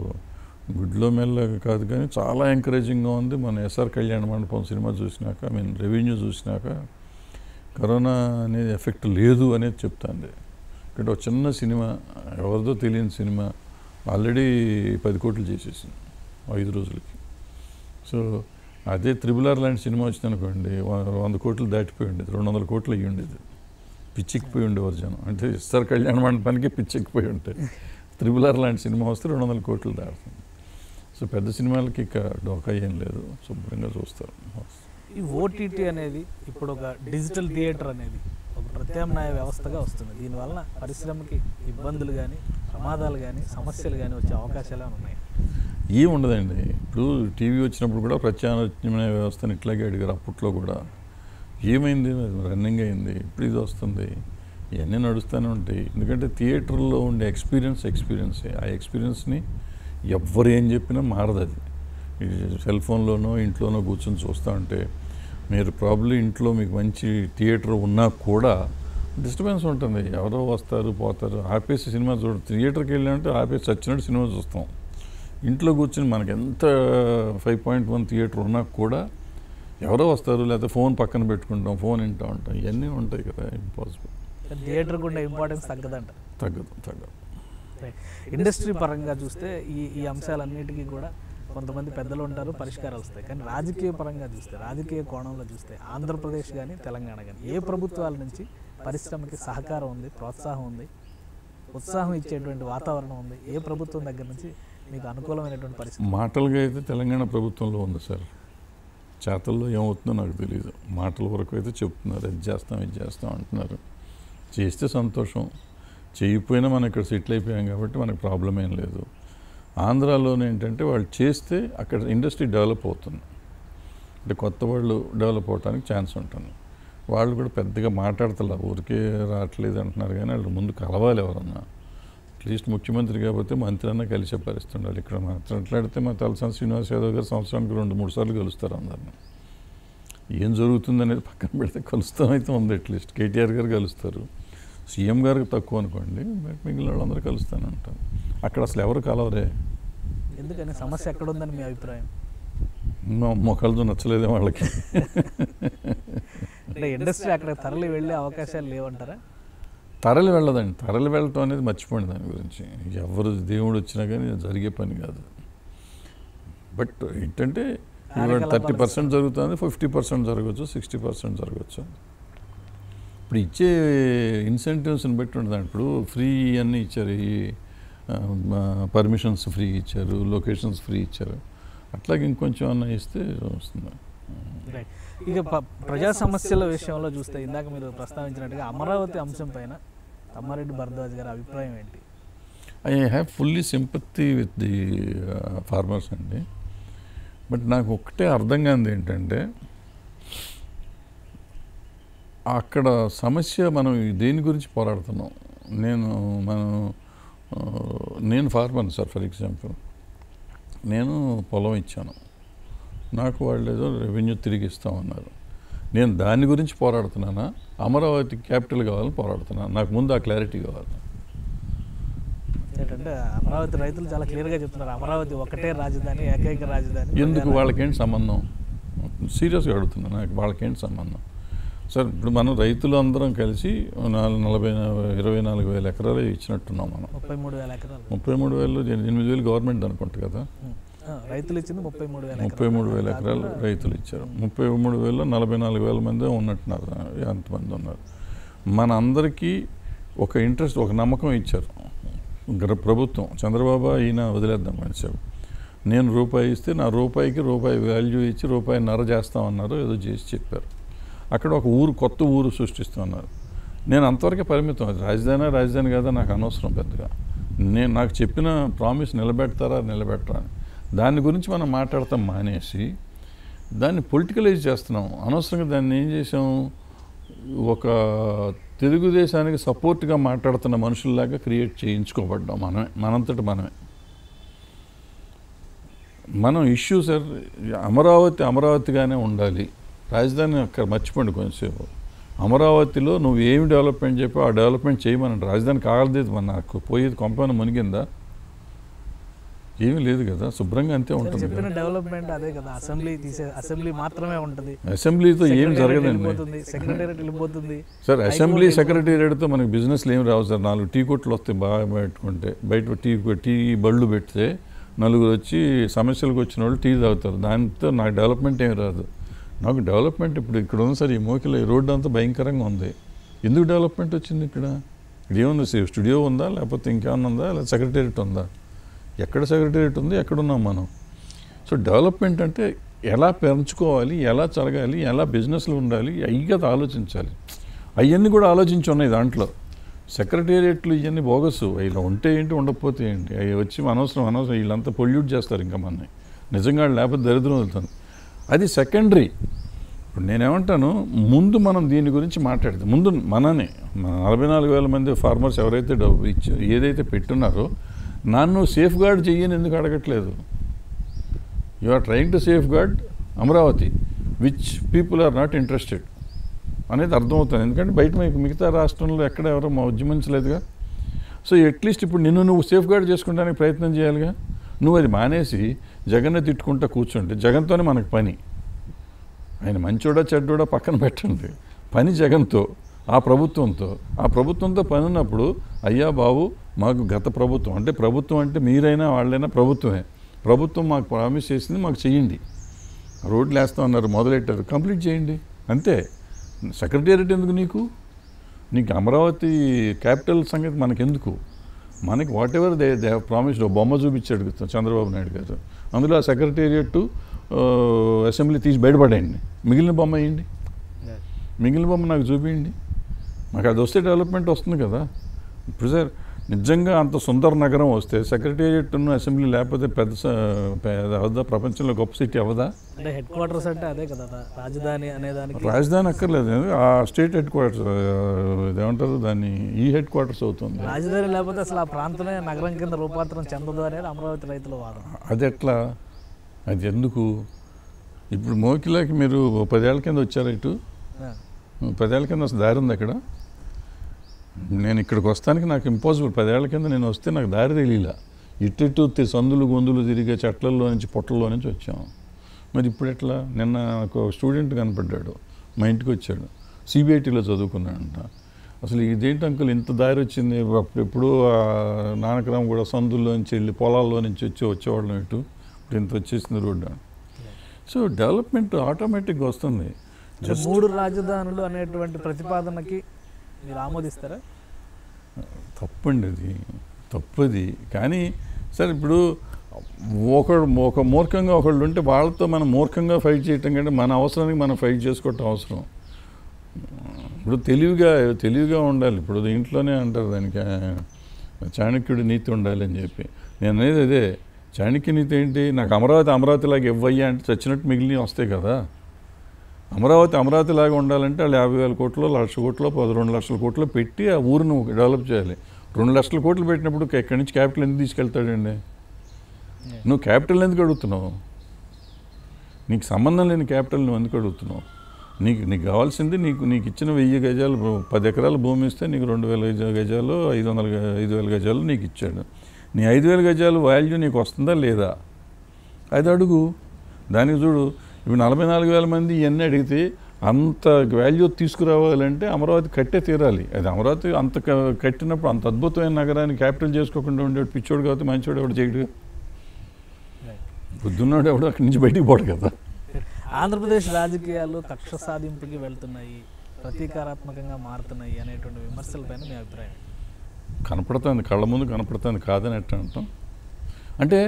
గుడ్లో మెల్ల కాదు కానీ చాలా ఎంకరేజింగ్గా ఉంది మన ఎస్ఆర్ కళ్యాణ మండపం సినిమా చూసినాక ఐ మీన్ రెవెన్యూ చూసినాక కరోనా అనేది ఎఫెక్ట్ లేదు అనేది చెప్తాంది ఇక్కడ ఒక చిన్న సినిమా ఎవరిదో తెలియని సినిమా ఆల్రెడీ పది కోట్లు చేసేసింది ఐదు రోజులకి సో అదే త్రిబుల్ ఆర్ లాంటి సినిమా వచ్చింది అనుకోండి వ- వంద కోట్లు దాటిపోయి ఉండేది రెండు వందల కోట్లు అయ్యి ఉండేది పిచ్చెక్కిపోయి ఉండేవారు జనం అంటే ఎస్ఆర్ కళ్యాణ మండపానికి పిచ్చెక్కిపోయి ఉంటాయి త్రిబుల్ ఆర్ లాంటి సినిమా వస్తే రెండు వందల కోట్లు దాడుతుంది సో పెద్ద సినిమాలకి ఇక డోకా ఏం లేదు శుభ్రంగా చూస్తారు ఈ ఓటీటీ అనేది ఇప్పుడు ఒక డిజిటల్ థియేటర్ అనేది ఒక ప్రత్యామ్నాయ వ్యవస్థగా వస్తుంది దీనివల్ల పరిశ్రమకి ఇబ్బందులు కానీ ప్రమాదాలు కానీ సమస్యలు కానీ వచ్చే అవకాశాలు ఏమైనా ఉన్నాయి ఏం ఉండదండి ఇప్పుడు టీవీ వచ్చినప్పుడు కూడా ప్రత్యామ్నాయ వ్యవస్థను ఇట్లాగే అడిగారు అప్పట్లో కూడా ఏమైంది రన్నింగ్ అయింది ఇప్పుడు ఇది వస్తుంది ఇవన్నీ నడుస్తూనే ఉంటాయి ఎందుకంటే థియేటర్లో ఉండే ఎక్స్పీరియన్స్ ఎక్స్పీరియన్సే ఆ ఎక్స్పీరియన్స్ని ఎవ్వరు ఏం చెప్పినా మారదు అది ఈ సెల్ ఫోన్లోనో ఇంట్లోనో కూర్చొని చూస్తూ ఉంటే మీరు ప్రాబ్లీ ఇంట్లో మీకు మంచి థియేటర్ ఉన్నా కూడా డిస్టర్బెన్స్ ఉంటుంది ఎవరో వస్తారు పోతారు ఆపేసి సినిమా చూడ థియేటర్కి వెళ్ళామంటే ఆపేసి చచ్చినట్టు సినిమా చూస్తాం ఇంట్లో కూర్చొని మనకి ఎంత ఫైవ్ పాయింట్ వన్ థియేటర్ ఉన్నా కూడా ఎవరో వస్తారు లేకపోతే ఫోన్ పక్కన పెట్టుకుంటాం ఫోన్ వింటూ ఉంటాం ఇవన్నీ ఉంటాయి కదా ఇంపాసిబుల్ థియేటర్ కూడా ఇంపార్టెన్స్ తగ్గదంట తగ్గదు తగ్గదు ఇండస్ట్రీ పరంగా చూస్తే ఈ ఈ అంశాలన్నిటికీ కూడా కొంతమంది పెద్దలు ఉంటారు పరిష్కారాలు వస్తాయి కానీ రాజకీయ పరంగా చూస్తే రాజకీయ కోణంలో చూస్తే ఆంధ్రప్రదేశ్ కానీ తెలంగాణ కానీ ఏ ప్రభుత్వాల నుంచి పరిశ్రమకి సహకారం ఉంది ప్రోత్సాహం ఉంది ఉత్సాహం ఇచ్చేటువంటి వాతావరణం ఉంది ఏ ప్రభుత్వం దగ్గర నుంచి మీకు అనుకూలమైనటువంటి పరిస్థితి మాటలుగా అయితే తెలంగాణ ప్రభుత్వంలో ఉంది సార్ చేతల్లో ఏమవుతుందో నాకు తెలియదు మాటల వరకు అయితే చెప్తున్నారు ఇది చేస్తాం ఇది చేస్తాం అంటున్నారు చేస్తే సంతోషం చేయకపోయినా మనం ఇక్కడ సెటిల్ అయిపోయాం కాబట్టి మనకు ప్రాబ్లం ఏం లేదు ఆంధ్రాలోనే ఏంటంటే వాళ్ళు చేస్తే అక్కడ ఇండస్ట్రీ డెవలప్ అవుతుంది అంటే కొత్త వాళ్ళు డెవలప్ అవడానికి ఛాన్స్ ఉంటుంది వాళ్ళు కూడా పెద్దగా మాట్లాడతలే ఊరికే రావట్లేదు అంటున్నారు కానీ వాళ్ళు ముందు కలవాలి ఎవరన్నా అట్లీస్ట్ ముఖ్యమంత్రి కాకపోతే మంత్రి అన్న కలిసే పరిస్థితి ఉండాలి ఇక్కడ మాట్లాడితే మా తలసాని శ్రీనివాస్ యాదవ్ గారు సంవత్సరానికి రెండు మూడు సార్లు కలుస్తారు అందరిని ఏం జరుగుతుంది అనేది పక్కన పెడితే కలుస్తాం అయితే ఉంది అట్లీస్ట్ కేటీఆర్ గారు కలుస్తారు సీఎం గారికి తక్కువ అనుకోండి బట్ మిగిలిన వాళ్ళందరూ కలుస్తాను అంటారు అక్కడ అసలు ఎవరు కలవరే ఎందుకని సమస్య ఎక్కడ ఉందని మీ అభిప్రాయం మా మొక్కలతో నచ్చలేదే వాళ్ళకి అంటే ఇండస్ట్రీ అక్కడ తరలి వెళ్ళే అవకాశాలు లేవంటారా తరలి వెళ్ళదండి తరలి వెళ్ళటం అనేది మర్చిపోండి దాని గురించి ఎవరు దేవుడు వచ్చినా కానీ అది జరిగే పని కాదు బట్ ఏంటంటే కార్యకలాపాలు థర్టీ పర్సెంట్ జరుగుతుంది ఫిఫ్టీ పర్సెంట్ జరగచ్చు సిక్స్టీ పర్సెంట్ జరగచ్చు ఇప్పుడు ఇచ్చే ఇన్సెంటివ్స్ని బట్టి ఉంటుంది ఇప్పుడు ఫ్రీ అన్నీ ఇచ్చారు ఈ పర్మిషన్స్ ఫ్రీ ఇచ్చారు లొకేషన్స్ ఫ్రీ ఇచ్చారు అట్లాగే ఇంకొంచెం అన్న ఇస్తే వస్తుంది రైట్ ఇక ప- ప్రజా సమస్యల విషయంలో చూస్తే ఇందాక మీరు ప్రస్తావించినట్టుగా అమరావతి అంశం పైన తమ్మారెడ్డి భరద్వాజ్ గారి అభిప్రాయం ఏంటి I have fully sympathy with the farmers అండి బట్ నాకు ఒక్కటే అర్థం కానిది ఏంటంటే అక్కడ సమస్య మనం దేని గురించి పోరాడుతున్నాం నేను మనం ఆ, నేను ఫార్మర్ సార్ ఫర్ ఎగ్జాంపుల్ నేను పొలం ఇచ్చాను నాకు వాళ్ళు ఏదో రెవెన్యూ తిరిగి ఇస్తామన్నారు నేను దాని గురించి పోరాడుతున్నానా అమరావతి క్యాపిటల్ కావాలని పోరాడుతున్నాను నాకు ముందు ఆ క్లారిటీ కావాలి ఏంటంటే అమరావతి రైతులు చాలా క్లియర్గా చెప్తున్నారు అమరావతి ఒకటే రాజధాని ఏకైక రాజధాని ఎందుకు వాళ్ళకేంటి సంబంధం సీరియస్గా అడుగుతున్నా నాకు వాళ్ళకేంటి సంబంధం సార్ ఇప్పుడు మనం రైతులు అందరం కలిసి నాలుగు నలభై ఇరవై నాలుగు వేల ఎకరాలు ఇచ్చినట్టున్నాం మనం ముప్పై మూడు వేల ఎకరాలు ముప్పై మూడు వేలు ఎనిమిది వేలు గవర్నమెంట్ అనుకుంటా కదా ఉం. ఆ, రైతులు ఇచ్చింది ముప్పై మూడు వేల ముప్పై మూడు వేల ఎకరాలు రైతులు ఇచ్చారు ముప్పై మూడు వేలలో నలభై నాలుగు వేల మంది ఉన్నట్టున్నారు ఎంతమంది ఉన్నారు మన అందరికీ ఒక ఇంట్రెస్ట్ ఒక నమ్మకం ఇచ్చారు గ్ర- ప్రభుత్వం చంద్రబాబు ఈయన వదిలేద్దాం మనిషి నేను రూపాయి ఇస్తే నా రూపాయికి రూపాయి వాల్యూ ఇచ్చి రూపాయి నర చేస్తామన్నారు ఏదో చేసి చెప్పారు అక్కడ ఒక ఊరు కొత్త ఊరు సృష్టిస్తున్నారు నేను అంతవరకే పరిమితం అది రాజధాని రాజధాని కదా నాకు అనవసరం పెద్దగా నేను నాకు చెప్పిన ప్రామిస్ నిలబెడతారా నిలబెట్టరా అని దాని గురించి మనం మాట్లాడతాం మానేసి దాన్ని పొలిటికలైజ్ చేస్తున్నాం అనవసరంగా దాన్ని ఏం చేసాం ఒక తెలుగుదేశానికి సపోర్ట్గా మాట్లాడుతున్న మనుషుల్లాగా క్రియేట్ చేయించుకోబడ్డాం మనమే మనంతట మనమే మనం ఇష్యూ సార్ అమరావతి అమరావతిగానే ఉండాలి రాజధాని అక్కడ మర్చిపోండి కొంచెంసేపు అమరావతిలో నువ్వు ఏమి డెవలప్మెంట్ చెప్పావు ఆ డెవలప్మెంట్ చేయమనండి రాజధాని కాగలలేదు మన నాకు పోయేది కొంపన మునిగిందా ఏమీ లేదు కదా శుభ్రంగా అంతే ఉంటుంది చెప్పిన కదా డెవలప్మెంట్ అదే కదా అసెంబ్లీ తీసే అసెంబీ మాత్రమే ఉంటుంది అసెంబ్లీతో ఏం జరగదండి వెళ్ళిపోతుంది సెక్రటేరియట్ వెళ్ళిపోతుంది సార్ అసెంబ్లీ సెక్రటేరియట్తో మనకి బిజినెస్లు ఏం రావు సార్ నాలుగు టీ కొట్లు వస్తాయి బాగా పెట్టుకుంటే బయట టీ టీ బళ్ళు పెడితే నలుగురు వచ్చి సమస్యలకు వచ్చిన వాళ్ళు టీ తాగుతారు దాంతో నాకు డెవలప్మెంట్ ఏమి రాదు నాకు డెవలప్మెంట్ ఇప్పుడు ఇక్కడ ఉంది సార్ ఈ మోకిలో ఈ రోడ్డు అంతా భయంకరంగా ఉంది ఎందుకు డెవలప్మెంట్ వచ్చింది ఇక్కడ ఇక్కడ ఏముంది సార్ స్టూడియో ఉందా లేకపోతే ఇంకేమన్నా ఉందా లేదా సెక్రటేరియట్ ఉందా ఎక్కడ సెక్రటేరియట్ ఉంది ఎక్కడున్నాం మనం సో డెవలప్మెంట్ అంటే ఎలా పెంచుకోవాలి ఎలా జరగాలి ఎలా బిజినెస్లు ఉండాలి అవి కదా ఆలోచించాలి అవన్నీ కూడా ఆలోచించి ఉన్నాయి దాంట్లో సెక్రటేరియట్లు ఇవన్నీ బోగసు ఇలా ఉంటే ఏంటి ఉండకపోతే ఏంటి అవి వచ్చి అనవసరం అనవసరం వీళ్ళంతా పొల్యూట్ చేస్తారు ఇంకా మనని నిజంగా లేకపోతే దరిద్రం వెళ్తుంది అది సెకండరీ ఇప్పుడు నేనేమంటాను ముందు మనం దీని గురించి మాట్లాడతాం ముందు మననే మన నలభై నాలుగు వేల మంది ఫార్మర్స్ ఎవరైతే డబ్బు ఇచ్చి ఏదైతే పెట్టున్నారో నన్ను సేఫ్ గార్డ్ చెయ్యని ఎందుకు అడగట్లేదు you are trying to safeguard Amaravati which people are not interested అనేది అర్థమవుతుంది ఎందుకంటే బయట మీకు మిగతా రాష్ట్రంలో ఎక్కడ ఎవరో మా ఉద్యమించలేదుగా సో అట్లీస్ట్ ఇప్పుడు నిన్ను నువ్వు సేఫ్ గార్డ్ చేసుకోవడానికి ప్రయత్నం చేయాలిగా నువ్వు అది మానేసి జగన్నే తిట్టుకుంటా కూర్చుంటే జగన్తోనే మనకు పని ఆయన మంచోడా చెడ్డోడా పక్కన పెట్టండి పని జగన్తో ఆ ప్రభుత్వంతో ఆ ప్రభుత్వంతో పని ఉన్నప్పుడు అయ్యా బాబు మాకు గత ప్రభుత్వం అంటే ప్రభుత్వం అంటే మీరైనా వాళ్ళైనా ప్రభుత్వమే ప్రభుత్వం మాకు ప్రామిస్ చేసింది మాకు చేయండి రోడ్లు వేస్తాం అన్నారు మొదలెట్టారు కంప్లీట్ చేయండి అంతే సెక్రటేరియట్ ఎందుకు నీకు నీకు అమరావతి క్యాపిటల్ సంగతి మనకెందుకు మనకి whatever they they promised బొమ్మ చూపించాడు చంద్రబాబు నాయుడు గారు అందులో ఆ సెక్రటేరియట్ అసెంబ్లీ తీసి బయటపడేయండి మిగిలిన బొమ్మ వేయండి మిగిలిన బొమ్మ నాకు చూపించండి మాకు అది వస్తే డెవలప్మెంట్ వస్తుంది కదా ఇప్పుడు సార్ నిజంగా అంత సుందర నగరం వస్తే సెక్రటేరియట్ అసెంబ్లీ లేకపోతే పెద్ద స- పెద్ద అవదా ప్రపంచంలో గొప్ప సిటీ అవదా అంటే హెడ్ క్వార్టర్స్ అంటే అదే కదా రాజధాని అనే దానికి రాజధాని అక్కర్లేదు ఆ స్టేట్ హెడ్ క్వార్టర్స్ ఏమంటారు దాన్ని ఈ హెడ్ క్వార్టర్స్ అవుతుంది రాజధాని లేకపోతే అసలు ఆ ప్రాంతమే నగరం కింద రూపాంతరం చెందదు అనేది అమరావతి రైతుల వాదన అది ఎట్లా అది ఎందుకు ఇప్పుడు మోకిలాకి మీరు ఓ పదేళ్ల కింద వచ్చారు ఇటు ఆ. పదేళ్ల కింద అసలు దారి ఉంది అక్కడ నేను ఇక్కడికి వస్తానికి నాకు ఇంపాసిబుల్ పదేళ్ల కింద నేను వస్తే నాకు దారి తెలియలా ఇటు ఇటు తి- సందులు గొంతులు తిరిగే చెట్లల్లో నుంచి పొట్టల్లో నుంచి వచ్చాం మరి ఇప్పుడు ఎట్లా నిన్న నాకు ఒక స్టూడెంట్ కనపడ్డాడు మా ఇంటికి వచ్చాడు సిబిఐటీలో చదువుకున్నాడంట అసలు ఇదేంటి అంకుల్ ఇంత దారి వచ్చింది అప్పుడు ఎప్పుడు నానకరాం కూడా సందుల్లో నుంచి వెళ్ళి పొలాల్లో నుంచి వచ్చి వచ్చేవాళ్ళం ఇటు ఇప్పుడు ఇంత వచ్చేసింది రోడ్డు సో డెవలప్మెంట్ ఆటోమేటిక్గా వస్తుంది అంటే మూడు రాజధానులు అనేటువంటి ప్రతిపాదనకి మీరు ఆమోదిస్తారా తప్పండి అది తప్పది కానీ సార్ ఇప్పుడు ఒకడు ఒక మూర్ఖంగా ఒకళ్ళు ఉంటే వాళ్ళతో మనం మూర్ఖంగా ఫైట్ చేయటం కంటే మన అవసరానికి మనం ఫైట్ చేసుకోవటం అవసరం ఇప్పుడు తెలివిగా తెలివిగా ఉండాలి ఇప్పుడు ఇంట్లోనే అంటారు దానికి ఆ, చాణక్యుడి నీతి ఉండాలి అని చెప్పి నేను అనేది అదే చాణక్య నీతి ఏంటి నాకు అమరావతి అమరావతిలాగా ఇవ్వయ్యా అంటే చచ్చినట్టు మిగిలినవి వస్తాయి కదా అమరావతి అమరావతి లాగా ఉండాలంటే వాళ్ళు యాభై వేల కోట్లు లక్ష కోట్లు పది రెండు లక్షల కోట్లు పెట్టి ఆ ఊరిని డెవలప్ చేయాలి రెండు లక్షల కోట్లు పెట్టినప్పుడు ఎక్కడి నుంచి క్యాపిటల్ ఎందుకు తీసుకెళ్తాడండి నువ్వు క్యాపిటల్ ఎందుకు అడుగుతున్నావు నీకు సంబంధం లేని క్యాపిటల్ నువ్వు ఎందుకు అడుగుతున్నావు నీకు నీకు కావాల్సింది నీకు నీకు ఇచ్చిన వెయ్యి గజాలు భూ- పది ఎకరాల భూమి ఇస్తే నీకు రెండు వేల గజ- గజాలు ఐదు వందల గ- ఐదు వేల గజాలు నీకు ఇచ్చాడు నీ ఐదు వేల గజాలు వాల్యూ నీకు వస్తుందా లేదా అది అడుగు దానికి చూడు ఇప్పుడు నలభై నాలుగు వేల మంది ఇవన్నీ అడిగితే అంత వాల్యూ తీసుకురావాలంటే అమరావతి కట్టే తీరాలి అది అమరావతి అంత క- కట్టినప్పుడు అంత అద్భుతమైన నగరాన్ని క్యాపిటల్ చేసుకోకుండా ఉండేవాడు పిచ్చోడు కాబట్టి మంచోడు ఎవడు చేయడు బుద్ధున్నాడు ఎవడు అక్కడి నుంచి బయటికి పోడు కదా ఆంధ్రప్రదేశ్ రాజకీయాలు కక్ష సాధింపుకి వెళ్తున్నాయి ప్రతీకారాత్మకంగా మారుతున్నాయి అనేటువంటి విమర్శలపైన మీ అభిప్రాయం ఏంటి? కనపడుతుంది కళ్ళ ముందు కనపడుతుంది కాదని ఎట్లా అంటాం అంటే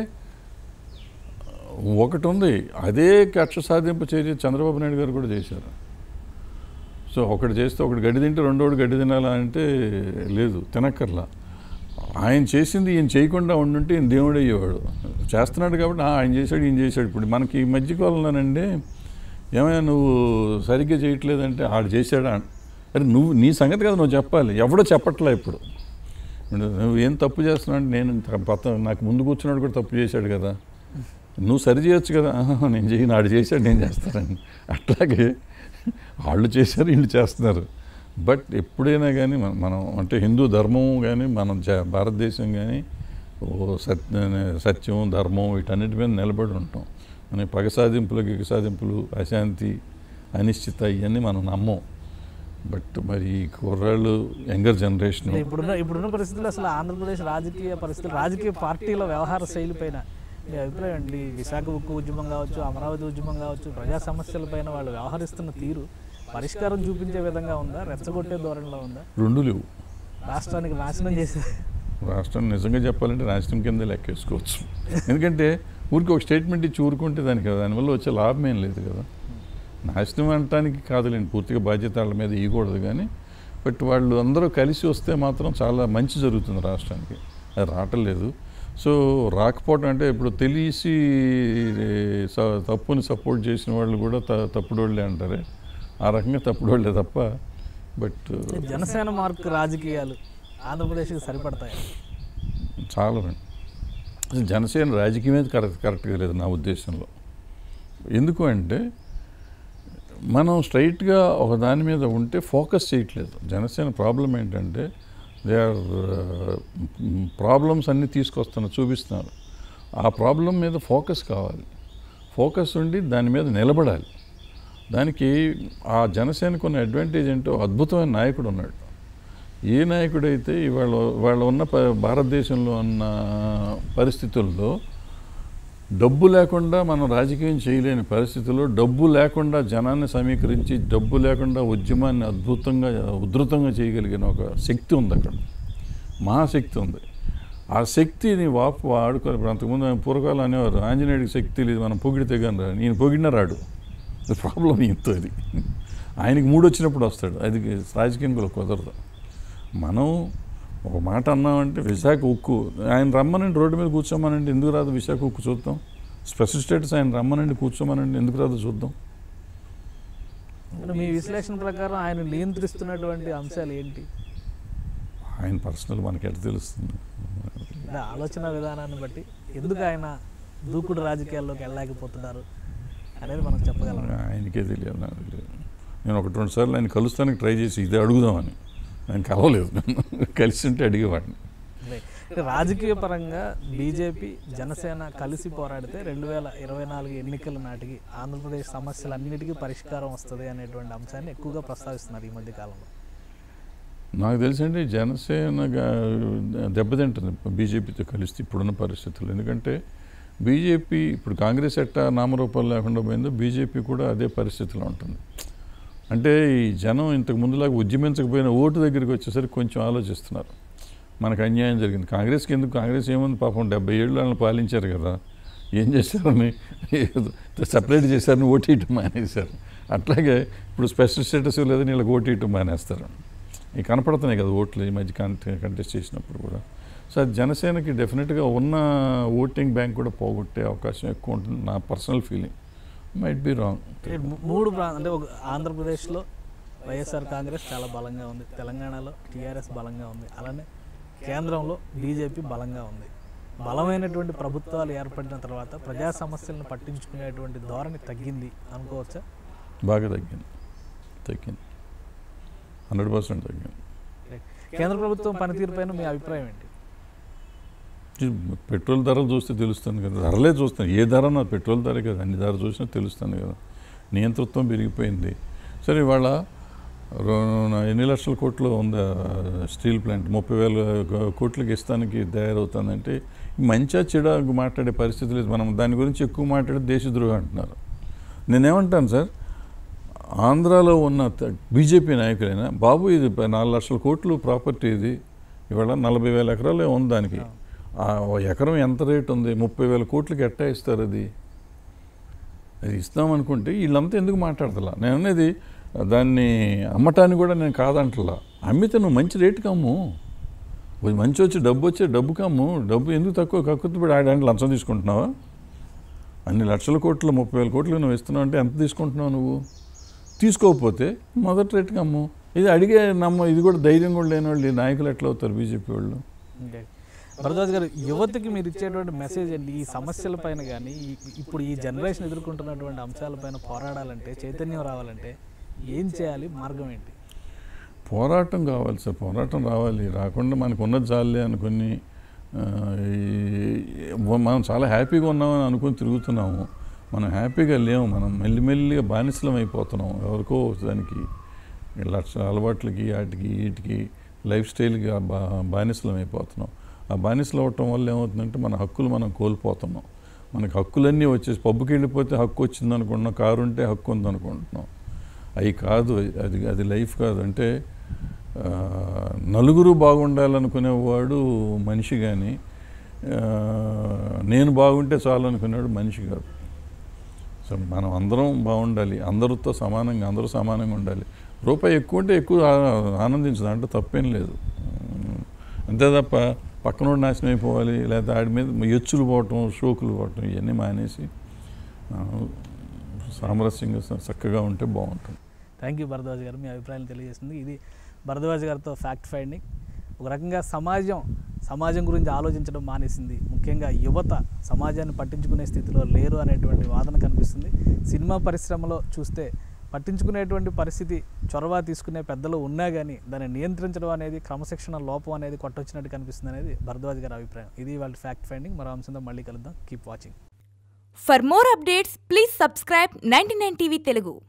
ఒకటి ఉంది అదే కక్ష సాధింపు చర్య చంద్రబాబు నాయుడు గారు కూడా చేశారు సో ఒకటి చేస్తే ఒకటి గడ్డి తింటే రెండోడు గడ్డి తినాలా అంటే లేదు తినక్కర్లా ఆయన చేసింది ఈయన చేయకుండా ఉండుంటే ఈయన దేవుడు అయ్యేవాడు చేస్తున్నాడు కాబట్టి "ఆ, ఆయన చేశాడు ఈయన చేశాడు ఇప్పుడు మనకి ఈ మధ్య కాలంలోనండి ఏమైనా నువ్వు సరిగ్గా చేయట్లేదంటే ఆడు చేశాడా అరే నువ్వు నీ సంగతి కదా నువ్వు చెప్పాలి ఎవడో చెప్పట్లే ఇప్పుడు ఇప్పుడు నువ్వు ఏం తప్పు చేస్తున్నావు అంటే నేను త- పత్త నాకు ముందు కూర్చున్నాడు కూడా తప్పు చేశాడు కదా నువ్వు సరి చేయొచ్చు కదా "ఆహా, నేను చేయను ఆడు చేశాడు నేను చేస్తానని అట్లాగే వాళ్ళు చేశారు వీళ్ళు చేస్తున్నారు బట్ ఎప్పుడైనా కానీ మనం మనం అంటే హిందూ ధర్మం కానీ మనం జా- భారతదేశం కానీ ఓ సత్య సత్యం ధర్మం వీటన్నిటి మీద నిలబడి ఉంటాం మన పగ సాధింపులు గిగ సాధింపులు అశాంతి అనిశ్చిత ఇవన్నీ మనం నమ్మం బట్ మరి ఈ కుర్రాళ్ళు యంగర్ జనరేషన్ అంటే ఇప్పుడున్న ఇప్పుడున్న పరిస్థితుల్లో అసలు ఆంధ్రప్రదేశ్ రాజకీయ పరిస్థితులు రాజకీయ పార్టీల వ్యవహార శైలి పైన మీ అభిప్రాయం అండి విశాఖ ఉక్కు ఉద్యమం కావచ్చు అమరావతి ఉద్యమం కావచ్చు ప్రజా సమస్యలపైన వాళ్ళు వ్యవహరిస్తున్న తీరు పరిష్కారం చూపించే విధంగా ఉందా రెచ్చగొట్టే ధోరణిలో ఉందా రెండు లేవు రాష్ట్రానికి నాశనం చేసే రాష్ట్రం నిజంగా చెప్పాలంటే రాష్ట్రం కింద లెక్కేసుకోవచ్చు ఎందుకంటే ఊరికి ఒక స్టేట్మెంట్ ఇచ్చి ఊరుకుంటే దానికి దానివల్ల వచ్చే లాభం ఏం లేదు కదా నాశనం అనటానికి కాదులేండి పూర్తిగా బాధ్యత వాళ్ళ మీద ఇవ్వకూడదు కానీ బట్ వాళ్ళు అందరూ కలిసి వస్తే మాత్రం చాలా మంచి జరుగుతుంది రాష్ట్రానికి అది రావటం లేదు సో రాకపోవటం అంటే ఇప్పుడు తెలిసి స- తప్పుని సపోర్ట్ చేసిన వాళ్ళు కూడా త తప్పుడు వాళ్ళే అంటారే ఆ రకంగా తప్పుడు వాళ్ళే తప్ప బట్ జనసేన మార్క్ రాజకీయాలు ఆంధ్రప్రదేశ్కి సరిపడతాయి చాలా అసలు జనసేన రాజకీయమే కరెక్ట్ కరెక్ట్గా లేదు నా ఉద్దేశంలో ఎందుకు అంటే మనం స్ట్రైట్గా ఒక దాని మీద ఉంటే ఫోకస్ చేయట్లేదు జనసేన ప్రాబ్లం ఏంటంటే దే ఆర్ ప్రాబ్లమ్స్ అన్నీ తీసుకొస్తున్నారు చూపిస్తున్నారు ఆ ప్రాబ్లం మీద ఫోకస్ కావాలి ఫోకస్ ఉండి దాని మీద నిలబడాలి దానికి ఆ జనసేనకు ఉన్న అడ్వాంటేజ్ ఏంటో అద్భుతమైన నాయకుడు ఉన్నాడు ఏ నాయకుడైతే ఇవాళ ఇవాళ ఉన్న ప- భారతదేశంలో ఉన్న పరిస్థితుల్లో డబ్బు లేకుండా మనం రాజకీయం చేయలేని పరిస్థితుల్లో డబ్బు లేకుండా జనాన్ని సమీకరించి డబ్బు లేకుండా ఉద్యమాన్ని అద్భుతంగా ఉధృతంగా చేయగలిగిన ఒక శక్తి ఉంది అక్కడ మహాశక్తి ఉంది ఆ శక్తిని వాపు వాడుకొని ఇప్పుడు అంతకుముందు ఆయన పూర్వకాలం అనేవారు ఆంజనేయుడికి శక్తి లేదు మనం పొగిడితే కానీ రాడు నేను పొగిడిన రాడు ప్రాబ్లం ఇంతో అది ఆయనకి మూడు వచ్చినప్పుడు వస్తాడు అది రాజకీయంలో కుదరదు మనం ఒక మాట అన్నామంటే విశాఖ ఉక్కు ఆయన రమ్మనండి రోడ్డు మీద కూర్చోమనండి ఎందుకు రాదు విశాఖ ఉక్కు చూద్దాం స్పెషల్ స్టేటస్ ఆయన రమ్మనండి కూర్చోమనండి ఎందుకు రాదు చూద్దాం అంటే మీ విశ్లేషణ ప్రకారం ఆయన నియంత్రిస్తున్నటువంటి అంశాలు ఏంటి ఆయన పర్సనల్ మనకి ఎట్లా తెలుస్తుంది అంటే ఆలోచన విధానాన్ని బట్టి ఎందుకు ఆయన దూకుడు రాజకీయాల్లోకి వెళ్ళలేకపోతున్నారు అనేది మనం చెప్పగలం ఆయనకే తెలియదు నాకు తెలియదు నేను ఒకటి రెండు సార్లు ఆయన కలుస్తానికి ట్రై చేసి ఇదే అడుగుదామని ఆయన కలవలేదు కలిసి ఉంటే అడిగేవాడిని అంటే రాజకీయ పరంగా బీజేపీ జనసేన కలిసి పోరాడితే రెండు వేల ఇరవై నాలుగు ఎన్నికల నాటికి ఆంధ్రప్రదేశ్ సమస్యలన్నిటికీ పరిష్కారం వస్తుంది అనేటువంటి అంశాన్ని ఎక్కువగా ప్రస్తావిస్తున్నారు ఈ మధ్య కాలంలో నాకు తెలిసండి జనసేన గా- దెబ్బతింటుంది బీజేపీతో కలిస్తే ఇప్పుడున్న పరిస్థితులు ఎందుకంటే బీజేపీ ఇప్పుడు కాంగ్రెస్ ఎట్టా నామరూపాలు లేకుండా పోయిందో బీజేపీ కూడా అదే పరిస్థితిలో ఉంటుంది అంటే ఈ జనం ఇంతకు ముందులాగా ఉద్యమించకపోయిన ఓటు దగ్గరికి వచ్చేసరికి కొంచెం ఆలోచిస్తున్నారు మనకు అన్యాయం జరిగింది కాంగ్రెస్కి ఎందుకు కాంగ్రెస్ ఏముంది పాపం డెబ్బై ఏళ్ళు వాళ్ళని పాలించారు కదా ఏం చేశారని సపరేట్ చేశారని ఓటీయటం మానేశారు అట్లాగే ఇప్పుడు స్పెషల్ స్టేటస్ లేదని వీళ్ళకి ఓటీయటం మానేస్తారు ఇవి కనపడుతున్నాయి కదా ఓట్లు ఈ మధ్య కంట కంటెస్ట్ చేసినప్పుడు కూడా సో అది జనసేనకి డెఫినెట్గా ఉన్న ఓటింగ్ బ్యాంక్ కూడా పోగొట్టే అవకాశం ఎక్కువ ఉంటుంది నా personal feeling might be wrong అంటే మూ- మూడు ప్రా అంటే ఒక ఆంధ్రప్రదేశ్లో వైఎస్ఆర్ కాంగ్రెస్ చాలా బలంగా ఉంది తెలంగాణలో టీఆర్ఎస్ బలంగా ఉంది అలానే కేంద్రంలో బీజేపీ బలంగా ఉంది బలమైనటువంటి ప్రభుత్వాలు ఏర్పడిన తర్వాత ప్రజా సమస్యలను పట్టించుకునేటువంటి ధోరణి తగ్గింది అనుకోవచ్చా బాగా తగ్గింది తగ్గింది హండ్రెడ్ పర్సెంట్ తగ్గింది కేంద్ర ప్రభుత్వం పనితీరుపైన మీ అభిప్రాయం ఏంటి ఈ పెట్రోల్ ధరలు చూస్తే తెలుస్తుంది కదా ధరలే చూస్తాను ఏ ధర నా పెట్రోల్ ధర కదా అన్ని ధర చూసినా తెలుస్తుంది కదా నియంతృత్వం పెరిగిపోయింది సరే ఇవాళ రో- ఎన్ని లక్షల కోట్లు ఉందా స్టీల్ ప్లాంట్ ముప్పై వేల కో- కోట్లకి ఇస్తానికి తయారవుతుందంటే మంచిగా చెడ మాట్లాడే పరిస్థితి లేదు మనం దాని గురించి ఎక్కువ మాట్లాడే దేశద్రోహి అంటున్నారు నేనేమంటాను సార్ ఆంధ్రాలో ఉన్న త- బీజేపీ నాయకులైనా బాబు ఇది ప- నాలుగు లక్షల కోట్లు ప్రాపర్టీ ఇది ఇవాళ నలభై వేల ఎకరాలే ఉంది దానికి ఆ ఓ ఎకరం ఎంత రేట్ ఉంది ముప్పై వేల కోట్లకి ఎట్టా ఇస్తారు అది అది ఇస్తామనుకుంటే వీళ్ళంతా ఎందుకు మాట్లాడతలా నేను అనేది దాన్ని అమ్మటానికి కూడా నేను కాదంటలా అమ్మితే నువ్వు మంచి రేటుకి అమ్ము కొంచెం మంచి వచ్చి డబ్బు వచ్చే డబ్బుకి అమ్ము డబ్బు ఎందుకు తక్కువ కక్కుతుపడి ఆడానికి లంచం తీసుకుంటున్నావా అన్ని లక్షల కోట్లు ముప్పై వేల కోట్లు నువ్వు ఇస్తున్నావు అంటే ఎంత తీసుకుంటున్నావు నువ్వు తీసుకోకపోతే మొదటి రేటుకి అమ్ము ఇది అడిగే నమ్మ ఇది కూడా ధైర్యం కూడా లేని వాళ్ళు ఈ నాయకులు ఎట్లా అవుతారు బీజేపీ వాళ్ళు ఓకే. భరద్వాజ్ గారు యువతకి మీరు ఇచ్చేటువంటి మెసేజ్ ఏంటి ఈ సమస్యల పైన కానీ ఇప్పుడు ఈ జనరేషన్ ఎదుర్కొంటున్నటువంటి అంశాలపైన పోరాడాలంటే చైతన్యం రావాలంటే ఏం చేయాలి మార్గం ఏంటి పోరాటం కావాలి సార్ పోరాటం రావాలి రాకుండా మనకు ఉన్నది చాలే అనుకుని ఆ, ఈ- మనం చాలా హ్యాపీగా ఉన్నామని అనుకుని తిరుగుతున్నాము మనం హ్యాపీగా లేము మనం మెల్లిమెల్లిగా బానిసలం అయిపోతున్నాం ఎవరికో దానికి లక్ష అలవాట్లకి వాటికి వీటికి లైఫ్ స్టైల్కి బా బానిసలం అయిపోతున్నాం ఆ బానిసలు అవటం వల్ల ఏమవుతుందంటే మన హక్కులు మనం కోల్పోతున్నాం మనకి హక్కులన్నీ వచ్చేసి పబ్బుకి వెళ్ళిపోతే హక్కు వచ్చింది అనుకుంటున్నాం కారు ఉంటే హక్కు ఉంది అనుకుంటున్నాం అవి కాదు అది అది లైఫ్ కాదు అంటే ఆ, నలుగురు బాగుండాలనుకునేవాడు మనిషి కానీ ఆ, నేను బాగుంటే చాలు అనుకునేవాడు మనిషి కాదు సో మనం అందరం బాగుండాలి అందరితో సమానంగా అందరూ సమానంగా ఉండాలి రూపాయి ఎక్కువ ఉంటే ఎక్కువ ఆ- ఆనందించదు అంటే తప్పేం లేదు ఉమ్, అంతే తప్ప పక్కనోడు నాశనం అయిపోవాలి లేదా ఆడి మీద ఎచ్చులు పోవటం షోకులు పోవటం ఇవన్నీ మానేసి ఆ, సామరస్యంగా స- చక్కగా ఉంటే బాగుంటుంది థ్యాంక్ యూ భరద్వాజ్ గారు మీ అభిప్రాయాలు తెలియజేసింది ఇది భరద్వాజ్ గారితో ఫ్యాక్ట్ ఫైండింగ్ ఒక రకంగా సమాజం సమాజం గురించి ఆలోచించడం మానేసింది ముఖ్యంగా యువత సమాజాన్ని పట్టించుకునే స్థితిలో లేరు అనేటువంటి వాదన కనిపిస్తుంది సినిమా పరిశ్రమలో చూస్తే పట్టించుకునేటువంటి పరిస్థితి చొరవ తీసుకునే పెద్దలు ఉన్నా కానీ దాన్ని నియంత్రించడం అనేది క్రమశిక్షణ లోపం అనేది కొట్టొచ్చినట్టు కనిపిస్తుంది అనేది భరద్వాజ్ గారి అభిప్రాయం ఇది వాళ్ళ ఫ్యాక్ట్ ఫైండింగ్ మరో అంశంతో మళ్ళీ కలుద్దాం keep watching For more updates, please subscribe 99 TV Telugu.